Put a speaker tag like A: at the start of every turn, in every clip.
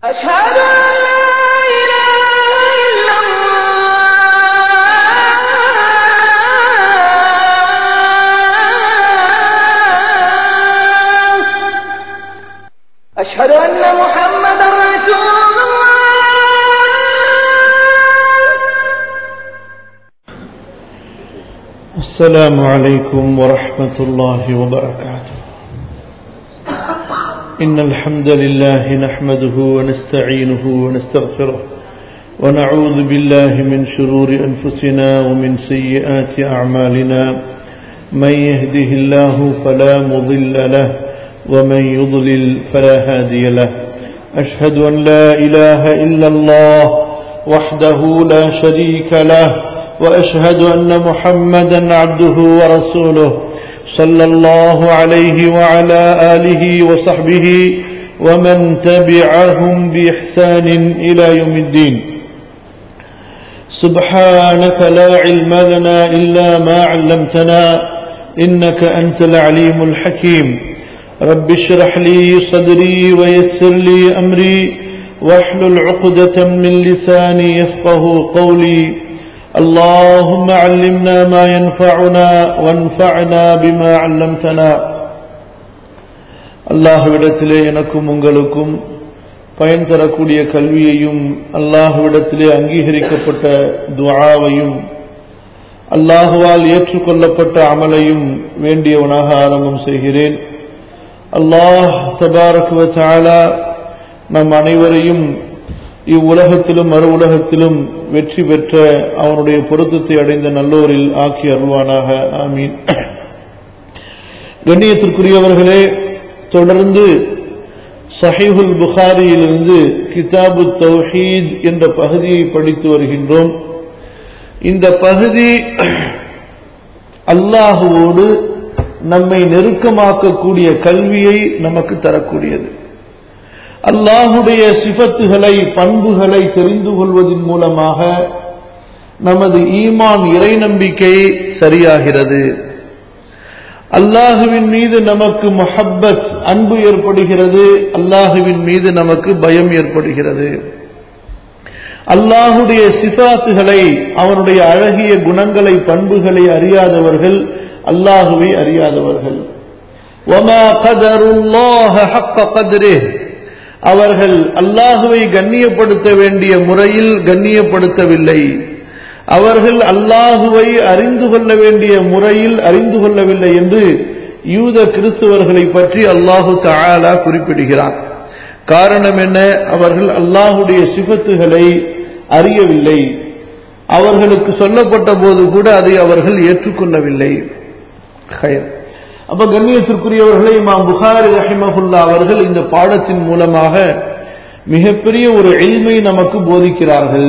A: أشهد أن لا إله إلا الله أشهد أن محمدا رسول الله
B: السلام عليكم ورحمة الله وبركاته إن الحمد لله نحمده ونستعينه ونستغفره ونعوذ بالله من شرور أنفسنا ومن سيئات أعمالنا من يهده الله فلا مضل له ومن يضلل فلا هادي له أشهد أن لا إله إلا الله وحده لا شريك له واشهد ان محمدا عبده ورسوله صلى الله عليه وعلى اله وصحبه ومن تبعهم باحسان الى يوم الدين سبحانك لا علم لنا الا ما علمتنا انك انت العليم الحكيم رب اشرح لي صدري ويسر لي امري واحلل عقده من لساني يفقه قولي اللهم علمنا ما ينفعنا وانفعنا بما علمتنا அல்லாஹ்விடத்திலே எனக்கும் உங்களுக்கும் பயன் தரக்கூடிய கல்வியையும் அல்லாஹ்விடத்திலே அங்கீகரிக்கப்பட்ட துஆவையும் அல்லாஹுவால் ஏற்றுக்கொள்ளப்பட்ட அமலையும் வேண்டியவனாக ஆரம்பம் செய்கிறேன் அல்லாஹ் தபாரக் வ தஆலா நம் அனைவரையும் இவ்வுலகத்திலும் மறு உலகத்திலும் வெற்றி பெற்ற அவனுடைய பொருத்தத்தை அடைந்த நல்லோரில் ஆக்கி அருள்வானாக ஆமீன் கண்ணியத்திற்குரியவர்களே தொடர்ந்து சஹீஹுல் புகாரியிலிருந்து கிதாபு தௌஹீத் என்ற பகுதியை படித்து வருகின்றோம் இந்த பகுதி அல்லாஹுவோடு நம்மை நெருக்கமாக்கக்கூடிய கல்வியை நமக்கு தரக்கூடியது அல்லாஹுடைய சிபத்துகளை பண்புகளை தெரிந்து கொள்வதன் மூலமாக நமது ஈமான் இறை நம்பிக்கை சரியாகிறது அல்லாஹுவின் மீது நமக்கு மொஹப்பத் அன்பு ஏற்படுகிறது அல்லாஹுவின் மீது நமக்கு பயம் ஏற்படுகிறது அல்லாஹுடைய சிபாத்துகளை அவனுடைய அழகிய குணங்களை பண்புகளை அறியாதவர்கள் அல்லாஹுவை அறியாதவர்கள் وما قدر الله حق قدره அவர்கள் அல்லாஹுவை கண்ணியப்படுத்த வேண்டிய முறையில் கண்ணியப்படுத்தவில்லை அவர்கள் அல்லாஹுவை அறிந்து கொள்ள வேண்டிய முறையில் அறிந்து கொள்ளவில்லை என்று யூத கிறிஸ்துவர்களை பற்றி அல்லாஹு தஆலா குறிப்பிடுகிறார் காரணம் என்ன அவர்கள் அல்லாஹுடைய சிபத்துகளை அறியவில்லை அவர்களுக்கு சொல்லப்பட்ட போது கூட அதை அவர்கள் ஏற்றுக்கொள்ளவில்லை ஹயர் அப்ப கண்ணியத்திற்குரியவர்களை இமாம் புகாரி ரஹிமஹுல்லா அவர்கள் இந்த பாடத்தின் மூலமாக மிகப்பெரிய ஒரு எளிமை நமக்கு போதிக்கிறார்கள்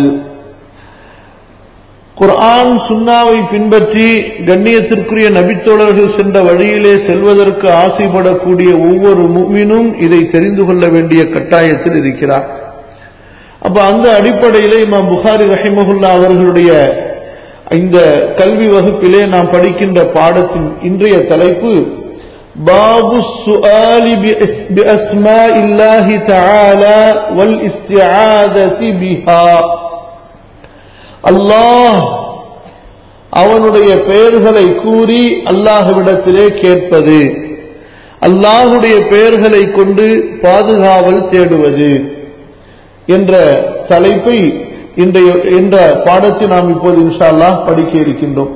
B: குர்ஆன் சுன்னாவை பின்பற்றி கண்ணியத்திற்குரிய நபித்தோழர்கள் சென்ற வழியிலே செல்வதற்கு ஆசைப்படக்கூடிய ஒவ்வொரு முமினும் இதை தெரிந்து கொள்ள வேண்டிய கட்டாயத்தில் இருக்கிறார் அப்ப அந்த அடிப்படையிலே இமாம் புகாரி ரஹிமஹுல்லா அவர்களுடைய இந்த கல்வி வகுப்பிலே நாம் படிக்கின்ற பாடத்தின் இன்றைய தலைப்பு பாபு சுஆலி பிஅஸ்மா இல்லாஹி தஆலா வல் இஸ்திஆததி பிஹா அல்லாஹ் அவனுடைய பெயர்களை கூறி அல்லாஹ்விடத்திலே கேட்பது அல்லாஹுடைய பெயர்களை கொண்டு பாதுகாவல் தேடுவது என்ற தலைப்பை இன்றைய என்ற பாடத்தை நாம் இப்போது இன்ஷா அல்லாஹ் படிக்க இருக்கின்றோம்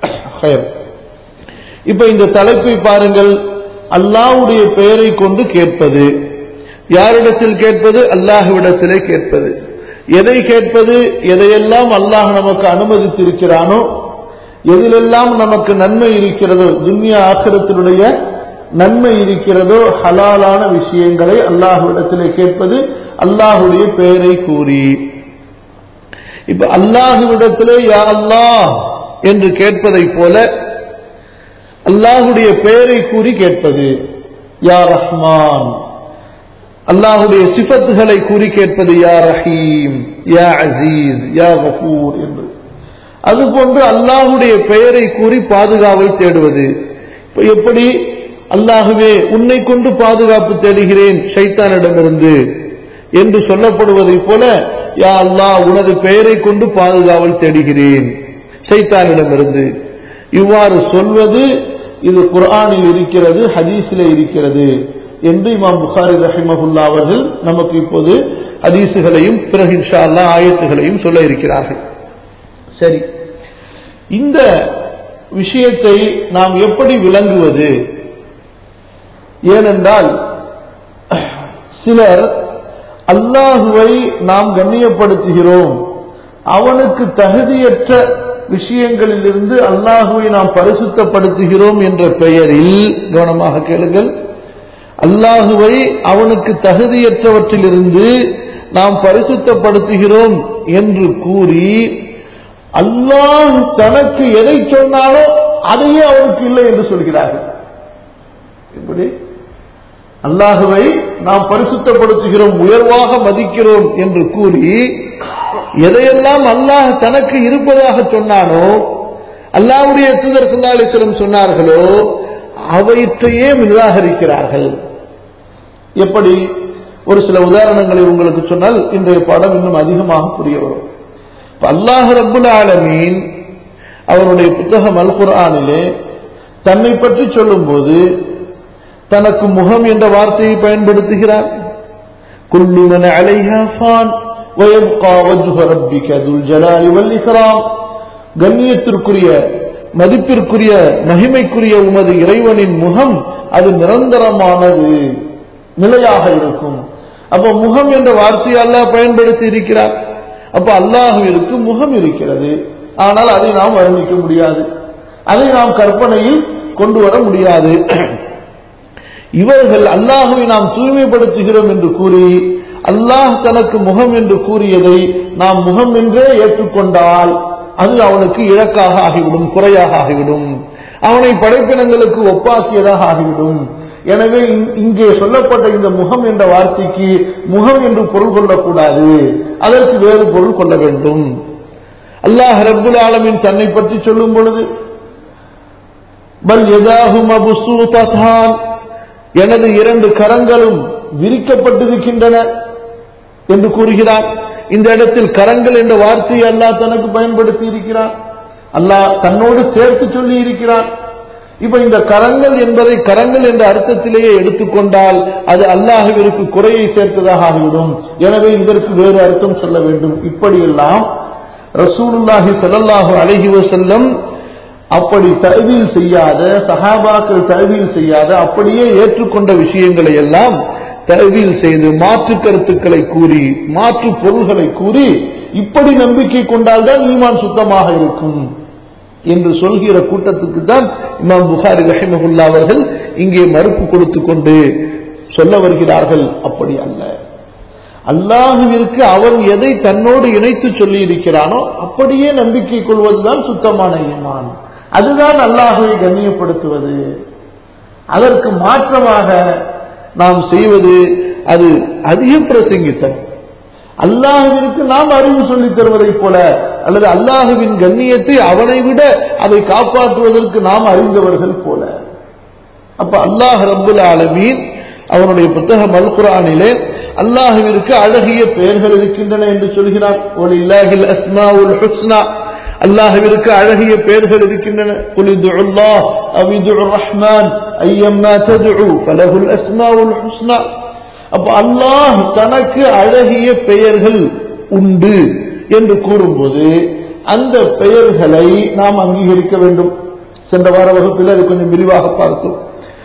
B: இப்ப இந்த தலைப்பை பாருங்கள் அல்லாஹ்வுடைய பெயரை கொண்டு கேட்பது யாரிடத்தில் கேட்பது அல்லாஹ்விடத்திலே கேட்பது எதை கேட்பது எதையெல்லாம் அல்லாஹ் நமக்கு அனுமதித்திருக்கிறானோ எதிலெல்லாம் நமக்கு நன்மை இருக்கிறதோ துன்யா ஆக்கிரத்தினுடைய நன்மை இருக்கிறதோ ஹலாலான விஷயங்களை அல்லாஹ்விடத்திலே கேட்பது அல்லாஹுடைய பெயரை கூறி இப்ப அல்லாஹுவிடத்திலே யா அல்லாஹ் என்று கேட்பதை போல அல்லாஹுடைய பெயரை கூறி கேட்பது யா ரஹ்மான் அல்லாஹுடைய சிபத்துகளை கூறி கேட்பது யா ரஹீம் யா அசீஸ் யா கபூர் என்று அதுபோன்று அல்லாஹுடைய பெயரை கூறி பாதுகாவல் தேடுவது இப்ப எப்படி அல்லாஹுவே உன்னை கொண்டு பாதுகாப்பு தேடுகிறேன் ஷைத்தானிடமிருந்து என்று சொல்லப்படுவதைப் போல யா அல்லாஹ் உனது பெயரை கொண்டு பாதுகாவல் தேடுகிறேன் சைத்தானிடமிருந்து இவ்வாறு சொல்வது இது குர்ஆனில் இருக்கிறது ஹதீஸில் இருக்கிறது என்று இமாம் புகாரி ரஹிமஹுல்லா அவர்கள் நமக்கு இப்போது ஹதீஸுகளையும் பிறகு இன்ஷா அல்லாஹ் ஆயத்துகளையும் சொல்ல இருக்கிறார்கள் சரி இந்த விஷயத்தை நாம் எப்படி விளங்குவது ஏனென்றால் சிலர் அல்லாஹுவை நாம் கண்ணியப்படுத்துகிறோம் அவனுக்கு தகுதியற்ற விஷயங்களிலிருந்து அல்லாஹுவை நாம் பரிசுத்தப்படுத்துகிறோம் என்ற பெயரில் கவனமாக கேளுங்கள் அல்லாஹுவை அவனுக்கு தகுதியற்றவற்றிலிருந்து நாம் பரிசுத்தப்படுத்துகிறோம் என்று கூறி அல்லாஹ் தனக்கு எதை சொன்னாலோ அதையே அவனுக்கு இல்லை என்று சொல்கிறார்கள் எப்படி அல்லாஹுவை நாம் பரிசுத்தப்படுத்துகிறோம் உயர்வாக மதிக்கிறோம் என்று கூறி எதையெல்லாம் அல்லாஹ் தனக்கு இருப்பதாக சொன்னானோ அல்லாஹ்வுடைய தூதர் சுல்லாலிஸ்வரம் சொன்னார்களோ அவற்றையே நிராகரிக்கிறார்கள் எப்படி ஒரு சில உதாரணங்களை உங்களுக்கு சொன்னால் இன்றைய பாடம் இன்னும் அதிகமாக புரிய வரும் இப்ப அல்லாஹ் ரப்புல் ஆலமீன் அவருடைய புத்தகம் அல் குர்ஆனிலே தன்னை பற்றி சொல்லும்போது தனக்கு முகம் என்ற வார்த்தையை பயன்படுத்துகிறார் குல்லு மன் அலைஹா ஃபான் ويبقى وجه ربك ذو الجلال والإكرام கண்ணியத்திற்குரிய மதிப்பிற்குரிய மகிமைக்குரிய உமது இறைவனின் முகம் அது நிரந்தரமானது நிலையாக இருக்கும் அப்ப முகம் என்ற வார்த்தையை அல்லாஹ் பயன்படுத்தி இருக்கிறார் அப்ப அல்லாஹுவிற்கு முகம் இருக்கிறது ஆனால் அதை நாம் வர்ணிக்க முடியாது அதை நாம் கற்பனையில் கொண்டு வர முடியாது இவர்கள் அல்லாஹுவை நாம் தூய்மைப்படுத்துகிறோம் என்று கூறி அல்லாஹ் தனக்கு முகம் என்று கூறியதை நாம் முகம் என்றே ஏற்றுக்கொண்டால் அது அவனுக்கு இழக்காக ஆகிவிடும் குறையாக ஆகிவிடும் அவனை படைப்பினங்களுக்கு ஒப்பாக்கியதாக ஆகிவிடும் எனவே இங்- இங்கே சொல்லப்பட்ட இந்த முகம் என்ற வார்த்தைக்கு முகம் என்று பொருள் கொள்ளக்கூடாது அதற்கு வேறு பொருள் கொள்ள வேண்டும் அல்லாஹ் ரப்புல் ஆலமீன் தன்னை பற்றி சொல்லும் பொழுது பல் எதாகு மபுசூதான் எனது இரண்டு கரங்களும் விரிக்கப்பட்டிருக்கின்றன என்று கூறுகிறார் இந்த இடத்தில் கரங்கள் என்ற வார்த்தையை அல்லாஹ் தனக்கு பயன்படுத்தி இருக்கிறார் அல்லாஹ் தன்னோடு சேர்த்து சொல்லி இருக்கிறார் இப்ப இந்த கரங்கள் என்பதை கரங்கள் என்ற அர்த்தத்திலேயே எடுத்துக்கொண்டால் அது அல்லாஹுவிற்கு குறையை சேர்த்ததாக ஆகிவிடும் எனவே இதற்கு வேறு அர்த்தம் சொல்ல வேண்டும் இப்படியெல்லாம் ரசூலுல்லாஹி ஸல்லல்லாஹு அலைஹி வஸல்லம் அப்படி தழுவீல் செய்யாத சஹாபாக்கள் தழுவீல் செய்யாத அப்படியே ஏற்றுக்கொண்ட விஷயங்களை எல்லாம் தழுவீல் செய்து மாற்று கருத்துக்களை கூறி மாற்று பொருள்களை கூறி இப்படி நம்பிக்கை கொண்டால்தான் ஈமான் சுத்தமாக இருக்கும் என்று சொல்கிற கூட்டத்துக்கு தான் இமாம் புகாரி ரஹிமகுல்லா அவர்கள் இங்கே மறுப்பு கொடுத்து கொண்டு சொல்ல வருகிறார்கள் அப்படி அல்ல அல்லாஹுவிற்கு அவன் எதை தன்னோடு இணைத்து சொல்லி இருக்கிறானோ அப்படியே நம்பிக்கை கொள்வதுதான் சுத்தமான ஈமான் அதுதான் அல்லாஹுவை கண்ணியப்படுத்துவது அதற்கு மாற்றமாக நாம் செய்வது அது அதிக பிரசங்கித்தனம் அல்லாஹுவிற்கு நாம் அறிவு சொல்லித் தருவதைப் போல அல்லது அல்லாஹுவின் கண்ணியத்தை அவனை விட அதை காப்பாற்றுவதற்கு நாம் அறிந்தவர்கள் போல அப்ப அல்லாஹ் ரப்புல் ஆலமீன் அவனுடைய புத்தகம் அல் குரானிலே அல்லாஹுவிற்கு அழகிய பெயர்கள் இருக்கின்றன என்று சொல்கிறான் ஒல் இல்லாஹில் அஸ்மாவுல் ஹுஸ்னா அல்லாஹுவிற்கு அழகிய பெயர்கள் இருக்கின்றன குலிது அல்லாஹ் அவிது ரஹ்மான் ஐயம்மா ததுஉ ஃபலஹுல் அஸ்மாவுல் ஹுஸ்னா அப்ப அல்லாஹ் தனக்கு அழகிய பெயர்கள் உண்டு என்று கூறும்போது அந்த பெயர்களை நாம் அங்கீகரிக்க வேண்டும் சென்ற வார வகுப்பில் அது கொஞ்சம் விரிவாக பார்த்தோம்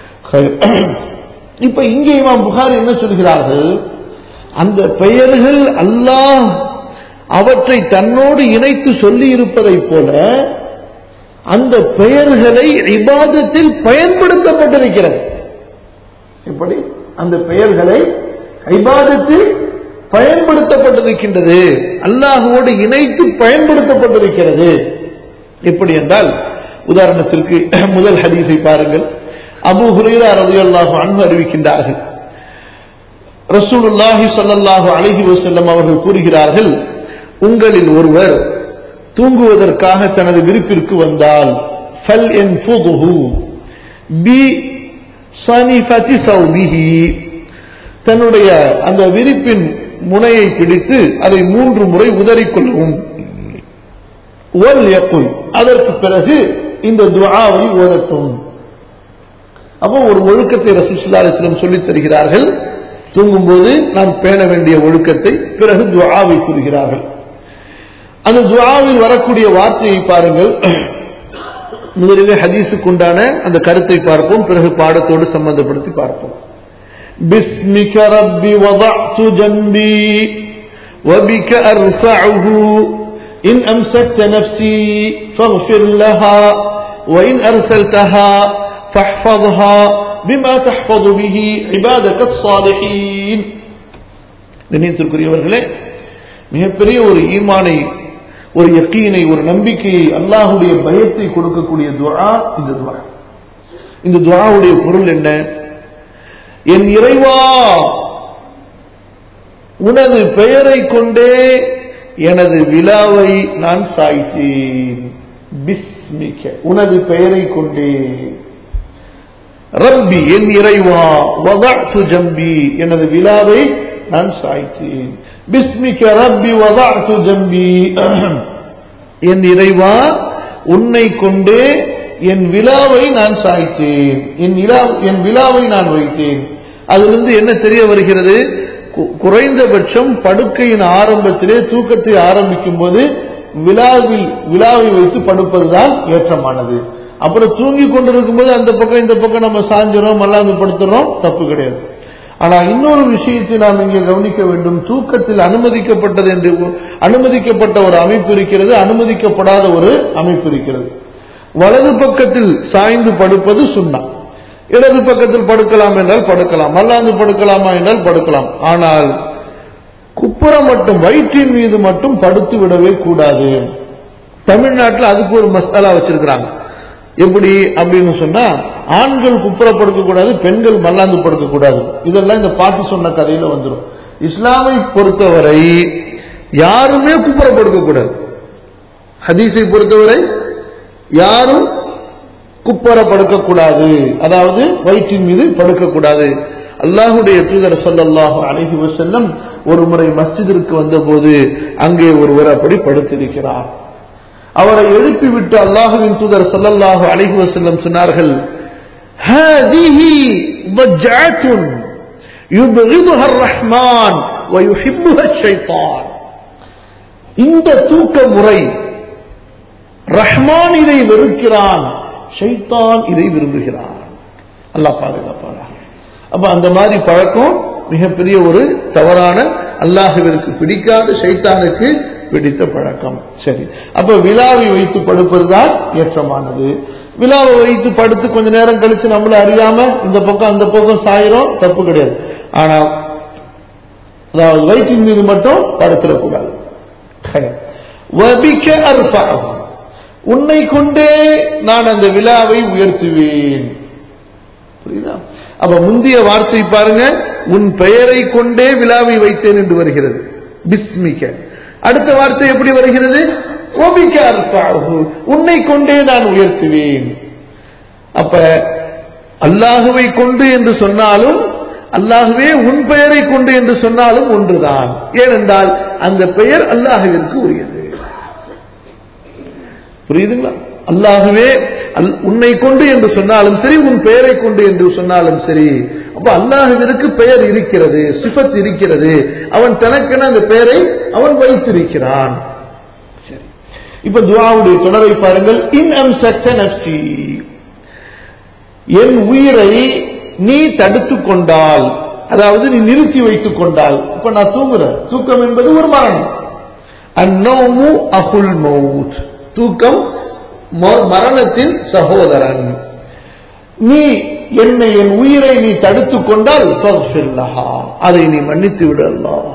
B: இப்ப இங்கே இமாம் புகார் என்ன சொல்கிறார்கள் அந்த பெயர்கள் அல்லாஹ் அவற்றை தன்னோடு இணைத்து சொல்லி இருப்பதைப் போல அந்த பெயர்களை இபாதத்தில் பயன்படுத்தப்பட்டிருக்கிறது எப்படி அந்த பெயர்களை ஐபாதத்தில் பயன்படுத்தப்பட்டிருக்கின்றது அல்லாஹுவோடு இணைத்து பயன்படுத்தப்பட்டிருக்கிறது எப்படி என்றால் உதாரணத்திற்கு முதல் ஹதீஸை பாருங்கள் அபு ஹுரைரா ரலியல்லாஹு அன்ஹு அறிவிக்கின்றார்கள் ரசூலுல்லாஹி ஸல்லல்லாஹு அலைஹி வஸல்லம் அவர்கள் கூறுகிறார்கள் உங்களில் ஒருவர் தூங்குவதற்காக தனது விருப்பிற்கு வந்தால் ஃபல் என்ஃபுதுஹு பி சனிஃபதி சௌபிஹி தன்னுடைய அந்த விரிப்பின் முனையை பிடித்து அதை மூன்று முறை உதறிக்கொள்ளவும் ஒல் யக்குல் அதற்கு பிறகு இந்த துஆவை ஓதட்டும் அப்போ ஒரு ஒழுக்கத்தை ரசூலுல்லாஹி அலைஹி வஸல்லம் சொல்லித் தருகிறார்கள் தூங்கும்போது நாம் பேண வேண்டிய ஒழுக்கத்தை பிறகு துஆவை கூறுகிறார்கள் அந்த துஆவில் வரக்கூடிய வார்த்தையை பாருங்கள் முதலிலே ஹதீஸுக்கு உண்டான அந்த கருத்தை பார்ப்போம் பிறகு பாடத்தோடு சம்பந்தப்படுத்தி பார்ப்போம் باسمك ربي وضعت جنبي وبك أرفعه إن أمسكت نفسي فاغفر لها وإن أرسلتها فاحفظها بما تحفظ به عبادك الصالحين கண்ணியத்திற்குரியவர்களே மிகப்பெரிய ஒரு ஈமானை ஒரு யக்கீனை ஒரு நம்பிக்கையை அல்லாஹுடைய பயத்தை கொடுக்கக்கூடிய துஆ இந்த துஆ இந்த துஆவுடைய பொருள் என்ன என் இறைவா உனது பெயரை கொண்டே எனது விழாவை நான் சாய்த்தேன் பிஸ்மிக்க உனது பெயரை கொண்டே ரப்பி என் இறைவா வதஅத்து ஜம்பி எனது விழாவை நான் சாய்த்தேன் பிஸ்மிக்க ரப்பி வதஅத்து ஜம்பி என் இறைவா உன்னை கொண்டே என் விழாவை நான் சாய்த்தேன் என் விழா என் விழாவை நான் வைத்தேன் அதிலிருந்து என்ன தெரிய வருகிறது கு- குறைந்தபட்சம் படுக்கையின் ஆரம்பத்திலே தூக்கத்தை ஆரம்பிக்கும் போது விழாவில் விழாவை வைத்து படுப்பதுதான் ஏற்றமானது அப்புறம் தூங்கி கொண்டிருக்கும் போது அந்த பக்கம் இந்த பக்கம் நம்ம சாஞ்சிரோம் மல்லாந்து படுத்துறோம் தப்பு கிடையாது ஆனா இன்னொரு விஷயத்தை நாம் இங்கே கவனிக்க வேண்டும் தூக்கத்தில் அனுமதிக்கப்பட்டது என்று அனுமதிக்கப்பட்ட ஒரு அமைப்பு இருக்கிறது அனுமதிக்கப்படாத ஒரு அமைப்பு இருக்கிறது வலது பக்கத்தில் சாய்ந்து படுப்பது சுண்ணா இடது பக்கத்தில் படுக்கலாம் என்றால் படுக்கலாம் மல்லாந்து படுக்கலாமா என்றால் படுக்கலாம் ஆனால் குப்புறம் மட்டும் வயிற்றின் மீது மட்டும் படுத்து விடவே கூடாது தமிழ்நாட்டில் அதுக்கு ஒரு மசாலா வச்சிருக்கிறாங்க எப்படி அப்படின்னு சொன்னா ஆண்கள் குப்புற படுக்க கூடாது பெண்கள் மல்லாந்து படுக்க கூடாது இதெல்லாம் இந்த பாட்டு சொன்ன கதையில வந்துடும் இஸ்லாமை பொறுத்தவரை யாருமே குப்புற படுக்க கூடாது ஹதீஸை பொறுத்தவரை யாரும் குப்பர படுக்கக்கூடாது அதாவது வயிற்றின் மீது படுக்கக்கூடாது அல்லாஹுடைய தூதர் ஸல்லல்லாஹு அலைஹி வஸல்லம் ஒரு முறை மஸ்ஜிதிற்கு வந்தபோது அங்கே ஒருவர் அப்படி படுத்திருக்கிறார் அவரை எழுப்பிவிட்டு அல்லாஹுவின் தூதர் ஸல்லல்லாஹு அலைஹி வஸல்லம் சொன்னார்கள் ஹாதிஹி வஜ்அத்துன் யுப்கிதுஹா الرحمن ويحبها الشيطان இந்த தூக்க முறை ரஹ்மான் இதை வெறுக்கிறான் ஷைத்தான் இதை விரும்புகிறான் அல்லாஹ் பாதுகாப்பாரா அப்ப அந்த மாதிரி பழக்கம் மிகப்பெரிய ஒரு தவறான அல்லாஹுவிற்கு பிடிக்காத ஷைத்தானுக்கு பிடித்த பழக்கம் சரி அப்ப விழாவை வைத்து படுப்பதுதான் ஏற்றமானது விழாவை வைத்து படுத்து கொஞ்ச நேரம் கழிச்சு நம்மள அறியாம இந்த பக்கம் அந்த பக்கம் சாயிரும் தப்பு கிடையாது ஆனா அதாவது வயிற்றின் மீது மட்டும் படுத்துடக்கூடாது வபிக்க அர்ஃபஅஹு. உன்னை கொண்டே நான் அந்த விழாவை உயர்த்துவேன் புரியுதா அப்ப முந்தைய வார்த்தை பாருங்க உன் பெயரை கொண்டே விழாவை வைத்தேன் என்று வருகிறது பிஸ்மிக்க அடுத்த வார்த்தை எப்படி வருகிறது ஓபிக்க அர்த்தாகு உன்னை கொண்டே நான் உயர்த்துவேன் அப்ப அல்லாஹுவை கொண்டு என்று சொன்னாலும் அல்லாஹுவே உன் பெயரை கொண்டு என்று சொன்னாலும் ஒன்றுதான் ஏனென்றால் அந்த பெயர் அல்லாஹுவிற்கு உரியது புரியுதுங்களா அல்லாஹுவே அல்- உன்னை கொண்டு என்று சொன்னாலும் சரி உன் பெயரை கொண்டு என்று சொன்னாலும் சரி அப்ப அல்லாஹுவிற்கு பெயர் இருக்கிறது சிஃபத் இருக்கிறது அவன் தனக்கென அந்த பெயரை அவன் வைத்திருக்கிறான் சரி இப்ப துஆவுடைய தொடரை பாருங்கள் இன் அம் நப்சி என் உயிரை நீ தடுத்துக் கொண்டால் அதாவது நீ நிறுத்தி வைத்துக் கொண்டால் இப்ப நான் தூங்குறேன் தூக்கம் என்பது ஒரு மரணம் அந்நோமு அகுல் மவுத் தூக்கம் ம- மரணத்தின் சகோதரன் நீ என்னை என் உயிரை நீ தடுத்துக் கொண்டால் ஃபக்ஃபிர் லஹா. அதை நீ மன்னித்து விடு அல்லாஹ்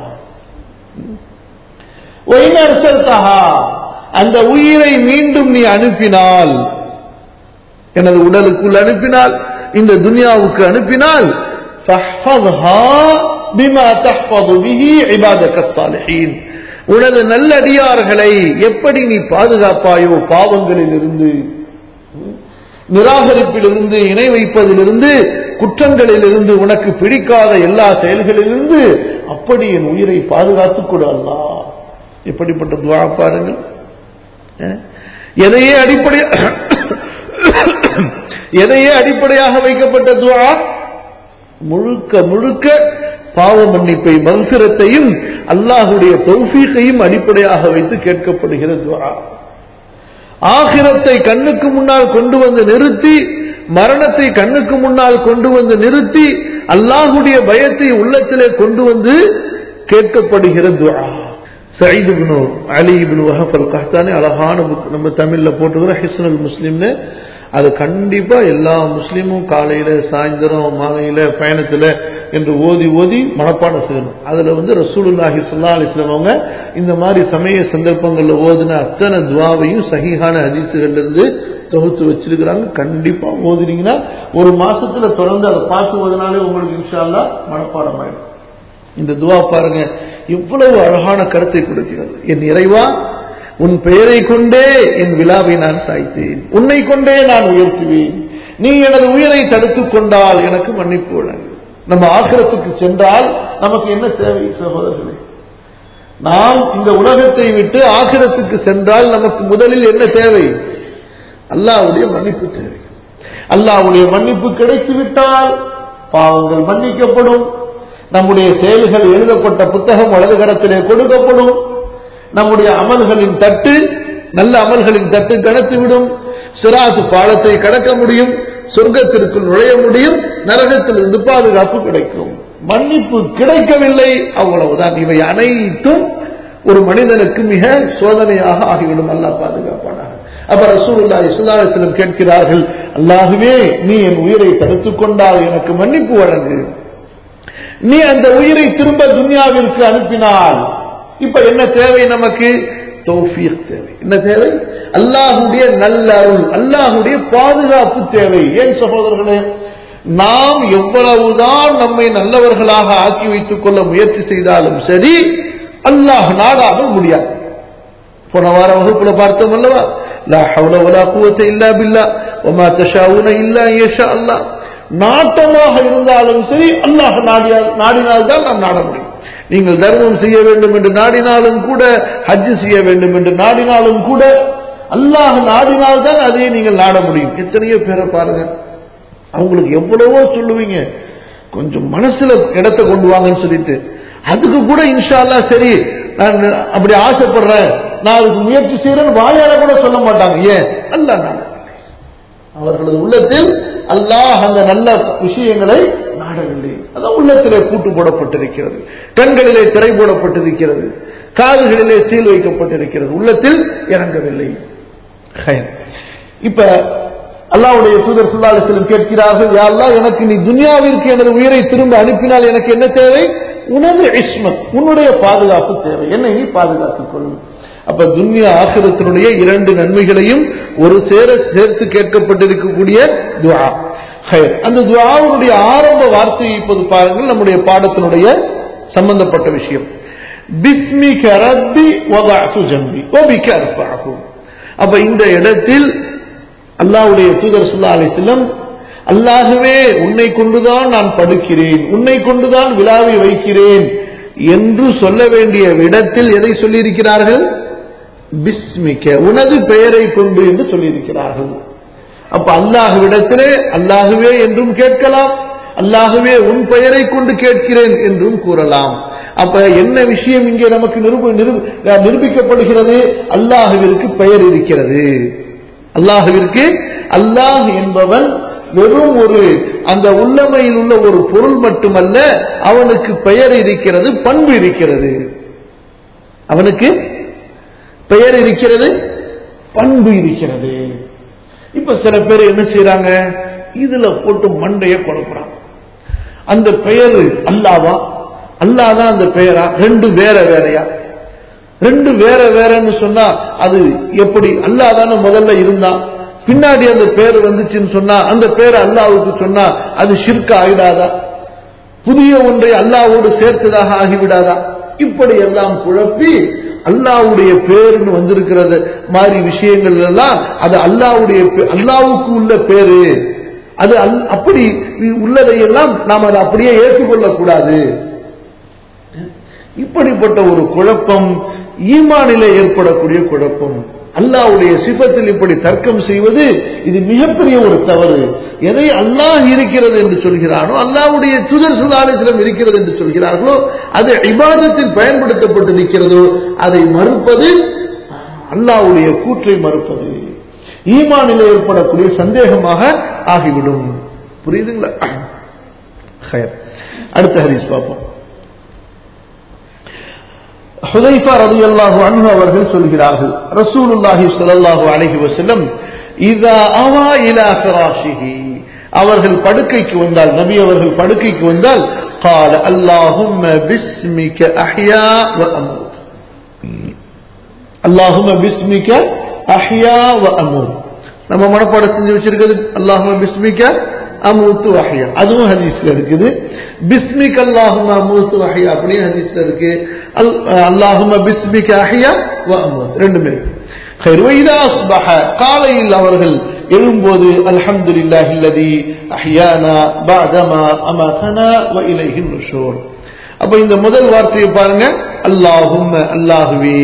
B: ஒயின் அர்சல்தஹா. அந்த உயிரை மீண்டும் நீ அனுப்பினால் எனது உடலுக்குள் அனுப்பினால் இந்த துனியாவுக்கு அனுப்பினால் ஃபஹ்ஃபத்ஹா பிமா தஹ்ஃபது பிஹி இபாதக்கஸ் சாலிஹீன். உனது நல்லடியார்களை எப்படி நீ பாதுகாப்பாயோ பாவங்களில் இருந்து நிராகரிப்பிலிருந்து இணை வைப்பதிலிருந்து குற்றங்களிலிருந்து உனக்கு பிடிக்காத எல்லா செயல்களிலிருந்து அப்படி என் உயிரை பாதுகாத்துக் கொடு அல்லாஹ் எப்படிப்பட்ட துவா பாருங்கள் அஹ், எதையே அடிப்படை எதையே அடிப்படையாக வைக்கப்பட்ட துவா முழுக்க முழுக்க பாவ மன்னிப்பை மன்சிரத்தையும் அல்லாஹுடைய தௌஃபீகையும் அடிப்படையாக வைத்து கேட்கப்படுகிற துவா ஆகிரத்தை கண்ணுக்கு முன்னால் கொண்டு வந்து நிறுத்தி மரணத்தை கண்ணுக்கு முன்னால் கொண்டு வந்து நிறுத்தி அல்லாஹுடைய பயத்தை உள்ளத்திலே கொண்டு வந்து கேட்கப்படுகிற துஆ சயீத் இப்னு அலி இப்னு வஹப் அல் கஹ்தானி அழகான book நம்ம தமிழ்ல போட்டுக்கிற ஹிஸ்னுல் முஸ்லிம்னு அது கண்டிப்பா எல்லா முஸ்லீமும் காலையில சாயந்தரம் மாலையில பயணத்துல என்று ஓதி ஓதி மனப்பாடம் செய்யணும் அதுல வந்து ரசூலுல்லாஹி ஸல்லல்லாஹு அலைஹி வஸல்லம் அவங்க இந்த மாதிரி சமய சந்தர்ப்பங்கள்ல ஓதின அத்தனை துவாவையும் சஹீஹான ஹதீஸுகள்ல இருந்து தொகுத்து வச்சிருக்கிறாங்க கண்டிப்பா ஓதுனீங்கன்னா ஒரு மாசத்துல தொடர்ந்து அதை பார்த்து ஓதினாலே உங்களுக்கு இன்ஷா அல்லாஹ் மனப்பாடம் ஆயிடும் இந்த துவா பாருங்க இவ்வளவு அழகான கருத்தை கொடுக்கிறது என் இறைவா உன் பெயரை கொண்டே என் விழாவை நான் சாய்த்தேன் உன்னை கொண்டே நான் உயர்த்துவேன் நீ எனது உயிரை தடுத்துக் கொண்டால் எனக்கு மன்னிப்பு வழங்கு நம்ம ஆக்கிரத்துக்கு சென்றால் நமக்கு என்ன தேவை சகோதரர்களே நாம் இந்த உலகத்தை விட்டு ஆக்கிரத்துக்கு சென்றால் நமக்கு முதலில் என்ன தேவை அல்லாஹ்வுடைய மன்னிப்பு தேவை அல்லாஹ்வுடைய மன்னிப்பு கிடைத்து விட்டால் பாவங்கள் மன்னிக்கப்படும் நம்முடைய செயல்கள் எழுதப்பட்ட புத்தகம் வலதுகரத்திலே கொடுக்கப்படும் நம்முடைய அமல்களின் தட்டு நல்ல அமல்களின் தட்டு கடத்திவிடும் சிராசு பாலத்தை கடக்க முடியும் சொர்க்கத்திற்குள் நுழைய முடியும் நரகத்திலிருந்து பாதுகாப்பு கிடைக்கும் மன்னிப்பு கிடைக்கவில்லை அவ்வளவுதான் இவை அனைத்தும் ஒரு மனிதனுக்கு மிக சோதனையாக ஆகிவிடும் அல்லாஹ் பாதுகாப்பானாக அப்ப ரசூலுல்லாஹி ஸல்லல்லாஹு அலைஹி வஸல்லம் கேட்கிறார்கள் அல்லாஹ்வே நீ என் உயிரை தடுத்துக் கொண்டால் எனக்கு மன்னிப்பு வழங்கு நீ அந்த உயிரை திரும்ப துன்யாவிற்கு அனுப்பினால் இப்ப என்ன தேவை நமக்கு தௌஃபீக் தேவை என்ன தேவை அல்லாஹுடைய நல்ல அருள் அல்லாஹுடைய பாதுகாப்பு தேவை ஏன் சகோதரர்களே நாம் எவ்வளவுதான் நம்மை நல்லவர்களாக ஆக்கி வைத்துக் கொள்ள முயற்சி செய்தாலும் சரி அல்லாஹ் நாடாமல் முடியாது போன வார வகுப்புல பார்த்தோம் அல்லவா லா ஹவுல வலா குவத்த இல்லா பில்லா வமா தஷாவுன இல்லா ஏஷா அல்லாஹ் நாட்டமாக இருந்தாலும் சரி அல்லாஹ் நாடினால் நாடினால்தான் நாம் நாட முடியும் நீங்கள் தர்மம் செய்ய வேண்டும் என்று நாடினாலும் கூட ஹஜ் செய்ய வேண்டும் என்று நாடினாலும் கூட அல்லாஹ் நாடினால்தான் அதை நீங்கள் நாட முடியும் எத்தனையோ பேரை பாருங்க அவங்களுக்கு எவ்வளவோ சொல்லுவீங்க கொஞ்சம் மனசுல இடத்தை கொண்டு வாங்கன்னு சொல்லிட்டு அதுக்கு கூட இன்ஷா அல்லாஹ் சரி நான் அப்படி ஆசைப்படுறேன் நான் அதுக்கு முயற்சி செய்யறேன்னு வாயால கூட சொல்ல மாட்டாங்க ஏன் அல்லாஹ் நாட அவர்களது உள்ளத்தில் அல்லாஹ் அந்த நல்ல விஷயங்களை நாடவில்லை அதான் உள்ளத்திலே பூட்டு போடப்பட்டிருக்கிறது கண்களிலே திரை போடப்பட்டிருக்கிறது காதுகளிலே சீல் வைக்கப்பட்டிருக்கிறது உள்ளத்தில் இறங்கவில்லை ஹைர். இப்ப அல்லாஹ்வுடைய தூதர் ஸல்லல்லாஹு அலைஹி வஸல்லம் கேட்கிறார்கள் யா அல்லாஹ் எனக்கு நீ துன்யாவிற்கு எனது உயிரை திரும்ப அனுப்பினால் எனக்கு என்ன தேவை உனது இஸ்மத் உன்னுடைய பாதுகாப்பு தேவை என்னை நீ பாதுகாத்துக் கொள்ளும் அப்ப துன்யா ஆசிரத்தினுடைய இரண்டு நன்மைகளையும் ஒரு சேர சேர்த்து கேட்கப்பட்டிருக்கக்கூடிய துஆ ஹைர். அந்த துஆவுடைய ஆரம்ப வார்த்தையை இப்போது பாருங்கள் நம்முடைய பாடத்தினுடைய சம்பந்தப்பட்ட விஷயம் பிஸ்மிக ரப்பி வதஅது ஜம்பி வபிக அர்ஃபஅஹு அப்ப இந்த இடத்தில் அல்லாஹ்வுடைய தூதர் ஸல்லல்லாஹு அலைஹி வஸல்லம் அல்லாஹ்வே உன்னை கொண்டுதான் நான் படுக்கிறேன் உன்னை கொண்டுதான் விழாவை வைக்கிறேன் என்று சொல்ல வேண்டிய இடத்தில் எதை சொல்லியிருக்கிறார்கள் பிஸ்மிக்க உனது பெயரை கொண்டு என்று சொல்லியிருக்கிறார்கள் அப்ப அல்லாஹுவிடத்திலே அல்லாஹுவே என்றும் கேட்கலாம் அல்லாஹுவே உன் பெயரை கொண்டு கேட்கிறேன் என்றும் கூறலாம் அப்ப என்ன விஷயம் இங்கே நமக்கு நிரூப நிரூப- நிரூபிக்கப்படுகிறது அல்லாஹுவிற்கு பெயர் இருக்கிறது அல்லாஹுவிற்கு அல்லாஹ் என்பவன் வெறும் ஒரு அந்த உள்ளமையில் உள்ள ஒரு பொருள் மட்டுமல்ல அவனுக்கு பெயர் இருக்கிறது பண்பு இருக்கிறது அவனுக்கு பெயர் இருக்கிறது பண்பு இருக்கிறது இப்ப சில பேர் என்ன செய்யறாங்க இதுல போட்டு மண்டைய குழப்புறாங்க அந்த பெயர் அல்லாவா அல்லாதான் அந்த பெயரா ரெண்டு வேற வேறையா ரெண்டு வேற வேறன்னு சொன்னா அது எப்படி அல்லாதான முதல்ல இருந்தான் பின்னாடி அந்த பேர் வந்துச்சுன்னு சொன்னா அந்த பேர் அல்லாவுக்கு சொன்னா அது ஷிர்க ஆயிடாதா புதிய ஒன்றை அல்லாவோடு சேர்த்ததாக ஆகிவிடாதா இப்படி எல்லாம் குழப்பி அல்லாவுடைய பேருன்னு வந்திருக்கிறது மாதிரி விஷயங்கள் எல்லாம் அது அல்லாவுடைய பே- அல்லாவுக்கு உள்ள பேரு அது அல்- அப்படி உள்ளதை எல்லாம் நாம் அதை அப்படியே ஏற்றுக்கொள்ளக் கூடாது இப்படிப்பட்ட ஒரு குழப்பம் ஈமானிலே ஏற்படக்கூடிய குழப்பம் அல்லாஹ்வுடைய சிபத்தில் இப்படி தர்க்கம் செய்வது இது மிகப்பெரிய ஒரு தவறு எதை அல்லாஹ் இருக்கிறது என்று சொல்கிறானோ அல்லாஹ்வுடைய தூதர் சுதாரிசிடம் இருக்கிறது என்று சொல்கிறார்களோ அது இபாதத்தில் பயன்படுத்தப்பட்டு நிற்கிறதோ அதை மறுப்பது அல்லாஹ்வுடைய கூற்றை மறுப்பது ஈமானிலே ஏற்படக்கூடிய சந்தேகமாக ஆகிவிடும் புரியுதுங்களா ஹயர். அடுத்த ஹரிஸ் பார்ப்போம் ஹுதைஃபா ரலியல்லாஹு அன்ஹு அவர்கள் சொல்கிறார்கள் ரசூலுல்லாஹி ஸல்லல்லாஹு அலைஹி வஸல்லம் இதா அவா இலா ஃபிராஷிஹி அவர்கள் படுக்கைக்கு வந்தால் நபி அவர்கள் படுக்கைக்கு வந்தால் قال اللهم باسمك احيا واموت اللهم باسمك احيا واموت நம்ம மனப்பாடம் செஞ்சு வச்சிருக்கிறது அல்லாஹும பிஸ்மிக்க அமூத்து வஹியா அதுவும் ஹதீஸ்ல இருக்குது பிஸ்மிக் அல்லாஹும அமூத்து வஹியா அப்படியே ஹதீஸ்ல இருக்கு அல்- அல்லாஹும பிஸ்மிக்க அஹியா வ அமூத் ரெண்டுமே இருக்கு خير وإذا أصبح காலையில் அவர்கள் எழும்போது الحمد لله الذي أحيانا بعدما أماتنا وإليه النشور அப்ப இந்த முதல் வார்த்தையை பாருங்க அல்லாஹும்ம அல்லாஹுவே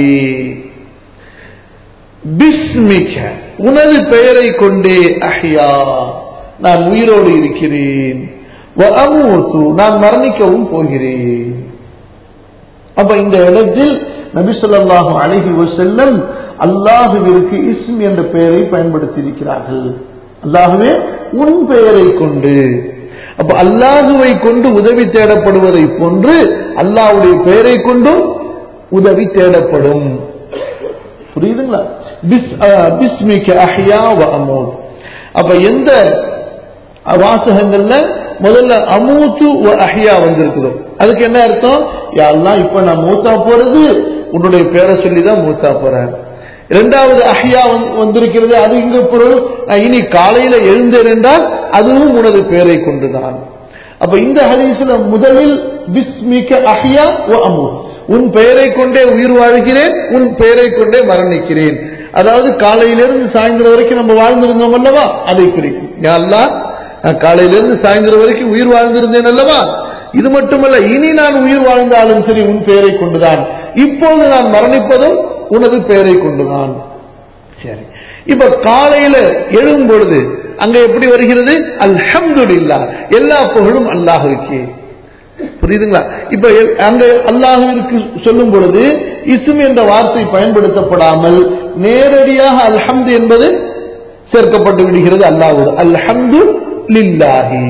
B: பிஸ்மிக உனது பெயரை கொண்டே அஹ்யா நான் உயிரோடு இருக்கிறேன் வ அமூத்து நான் மரணிக்கவும் போகிறேன் அப்ப இந்த இடத்தில் நபி ஸல்லல்லாஹு அலைஹி வஸல்லம் அல்லாஹுவிற்கு இஸ்ம் என்ற பெயரை பயன்படுத்தி இருக்கிறார்கள் அல்லாஹுவே உன் பெயரை கொண்டு அப்ப அல்லாஹுவை கொண்டு உதவி தேடப்படுவதை போன்று அல்லாஹ்வுடைய பெயரை கொண்டும் உதவி தேடப்படும் புரியுதுங்களா பிஸ் அஹ், பிஸ்மிக அஹ்யா வ அமூத் அப்ப எந்த வாசகங்கள்ல முதல்ல அமூத்து வ அஹ்யா வந்திருக்குதோ அதுக்கு என்ன அர்த்தம் யா அல்லாஹ் இப்ப நான் மூத்தா போறது உன்னுடைய பேரை சொல்லி தான் மூத்தா போறேன் இரண்டாவது அஹ்யா வந்து- வந்திருக்கிறது அது இங்க பொருள் நான் இனி காலையில எழுந்தேன் என்றால் அதுவும் உனது பெயரை கொண்டுதான் அப்ப இந்த ஹதீஸ்ல முதலில் பிஸ்மிக அஹ்யா வ அமூத் உன் பெயரை கொண்டே உயிர் வாழ்கிறேன் உன் பெயரை கொண்டே மரணிக்கிறேன் அதாவது காலையிலிருந்து சாயந்தரம் வரைக்கும் நம்ம வாழ்ந்திருந்தோம் அல்லவா அதை குறிக்கும் யா அல்லாஹ் நான் காலையிலிருந்து சாயந்தரம் வரைக்கும் உயிர் வாழ்ந்திருந்தேன் அல்லவா இது மட்டுமல்ல இனி நான் உயிர் வாழ்ந்தாலும் சரி உன் பெயரை கொண்டுதான் இப்போது நான் மரணிப்பதும் உனது பெயரை கொண்டுதான் சரி இப்ப காலையில எழும் பொழுது அங்க எப்படி வருகிறது அல்ஹம்துலில்லாஹ் எல்லா புகழும் அல்லாஹ்வுக்கே புரியுதுங்களா இப்ப எல்- அங்க அல்லாஹுவிற்கு சொல்லும் பொழுது இஸ்ம் என்ற வார்த்தை பயன்படுத்தப்படாமல் நேரடியாக அல்ஹம்து என்பது சேர்க்கப்பட்டு விடுகிறது அல்லாஹ்வோடு அல்ஹம்து லில்லாஹி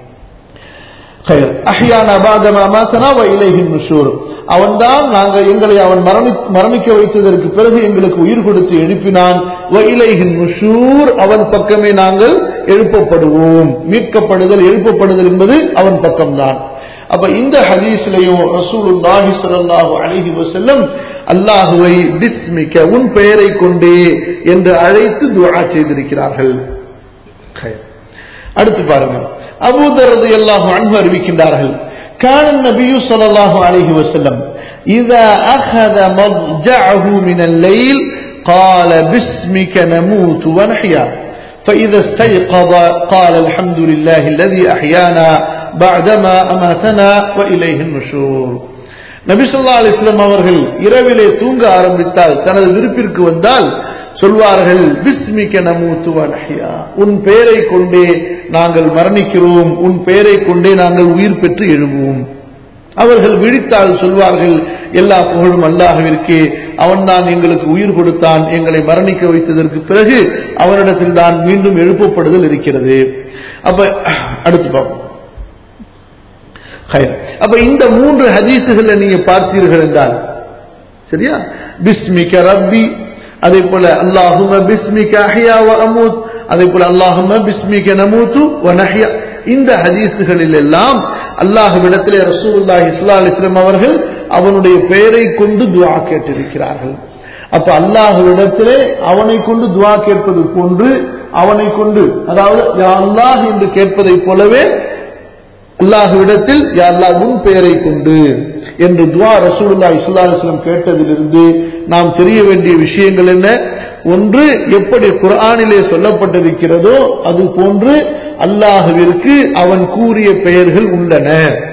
B: خير அஹ்யானா பாதமா மாசனா வ இலைஹி நுஷூர் அவன்தான் நாங்கள் எங்களை அவன் மரணி மரணிக்க வைத்ததற்கு பிறகு எங்களுக்கு உயிர் கொடுத்து எழுப்பினான் வ இலைஹி நுஷூர் அவன் பக்கமே நாங்கள் எழுப்பப்படுவோம் மீட்கப்படுதல் எழுப்பப்படுதல் என்பது அவன் பக்கம்தான் அப்ப இந்த ஹதீஸ்லயும் ரசூலுல்லாஹி ஸல்லல்லாஹு அலைஹி வஸல்லம் அல்லாஹுவை பிஸ்மிக்க உன் பெயரை கொண்டே என்று அழைத்து துஆ செய்திருக்கிறார்கள் خير. அடுத்து பாருங்க அபூதர் ரலியல்லாஹு அன்ஹு அறிவிக்கின்றார்கள் كان النبي صلى الله عليه وسلم إذا أخذ مضجعه من الليل قال باسمك نموت ونحيا فإذا استيقظ قال الحمد لله الذي أحيانا بعدما أماتنا وإليه النشور நபி ஸல்லல்லாஹு அலைஹி வஸல்லம் அவர்கள் இரவிலே தூங்க ஆரம்பித்தால் தனது விருப்பிற்கு வந்தால் சொல்வார்கள் பிஸ்மிக்க நமூத்து வ நஹ்யா உன் பெயரை கொண்டே நாங்கள் மரணிக்கிறோம் உன் பெயரை கொண்டே நாங்கள் உயிர் பெற்று எழுவோம் அவர்கள் விழித்தால் சொல்வார்கள் எல்லா புகழும் அல்லாஹ்விற்கே அவன்தான் எங்களுக்கு உயிர் கொடுத்தான் எங்களை மரணிக்க வைத்ததற்கு பிறகு அவனிடத்தில் தான் மீண்டும் எழுப்பப்படுதல் இருக்கிறது அப்ப அடுத்து பார்ப்போம் ஹைர். அப்ப இந்த மூன்று ஹதீசுகளை நீங்க பார்த்தீர்கள் என்றால் சரியா பிஸ்மிக ரப்பி அதே போல அல்லாஹும பிஸ்மிக அஹ்யா வ அமூத் அதே போல அல்லாஹும பிஸ்மிக நமூத்து வ நஹ்யா இந்த ஹதீசுகளில் எல்லாம் அல்லாஹ்விடத்திலே ரசூலுல்லாஹி ஸல்லல்லாஹு அலைஹி வஸல்லம் அவர்கள் அவனுடைய பெயரை கொண்டு துஆ கேட்டிருக்கிறார்கள் அப்ப அல்லாஹ்விடத்திலே அவனை கொண்டு துஆ கேட்பது போன்று அவனை கொண்டு அதாவது யா அல்லாஹ் என்று கேட்பதைப் போலவே அல்லாஹுவிடத்தில் யா அல்லாஹ் உன் பெயரை கொண்டு என்று துவா ரசூலுல்லாஹி ஸல்லல்லாஹு அலைஹி வஸல்லம் கேட்டதிலிருந்து நாம் தெரிய வேண்டிய விஷயங்கள் என்ன ஒன்று எப்படி குர்ஆனிலே சொல்லப்பட்டிருக்கிறதோ அது போன்று அல்லாஹுவிற்கு அவன் கூறிய பெயர்கள் உள்ளன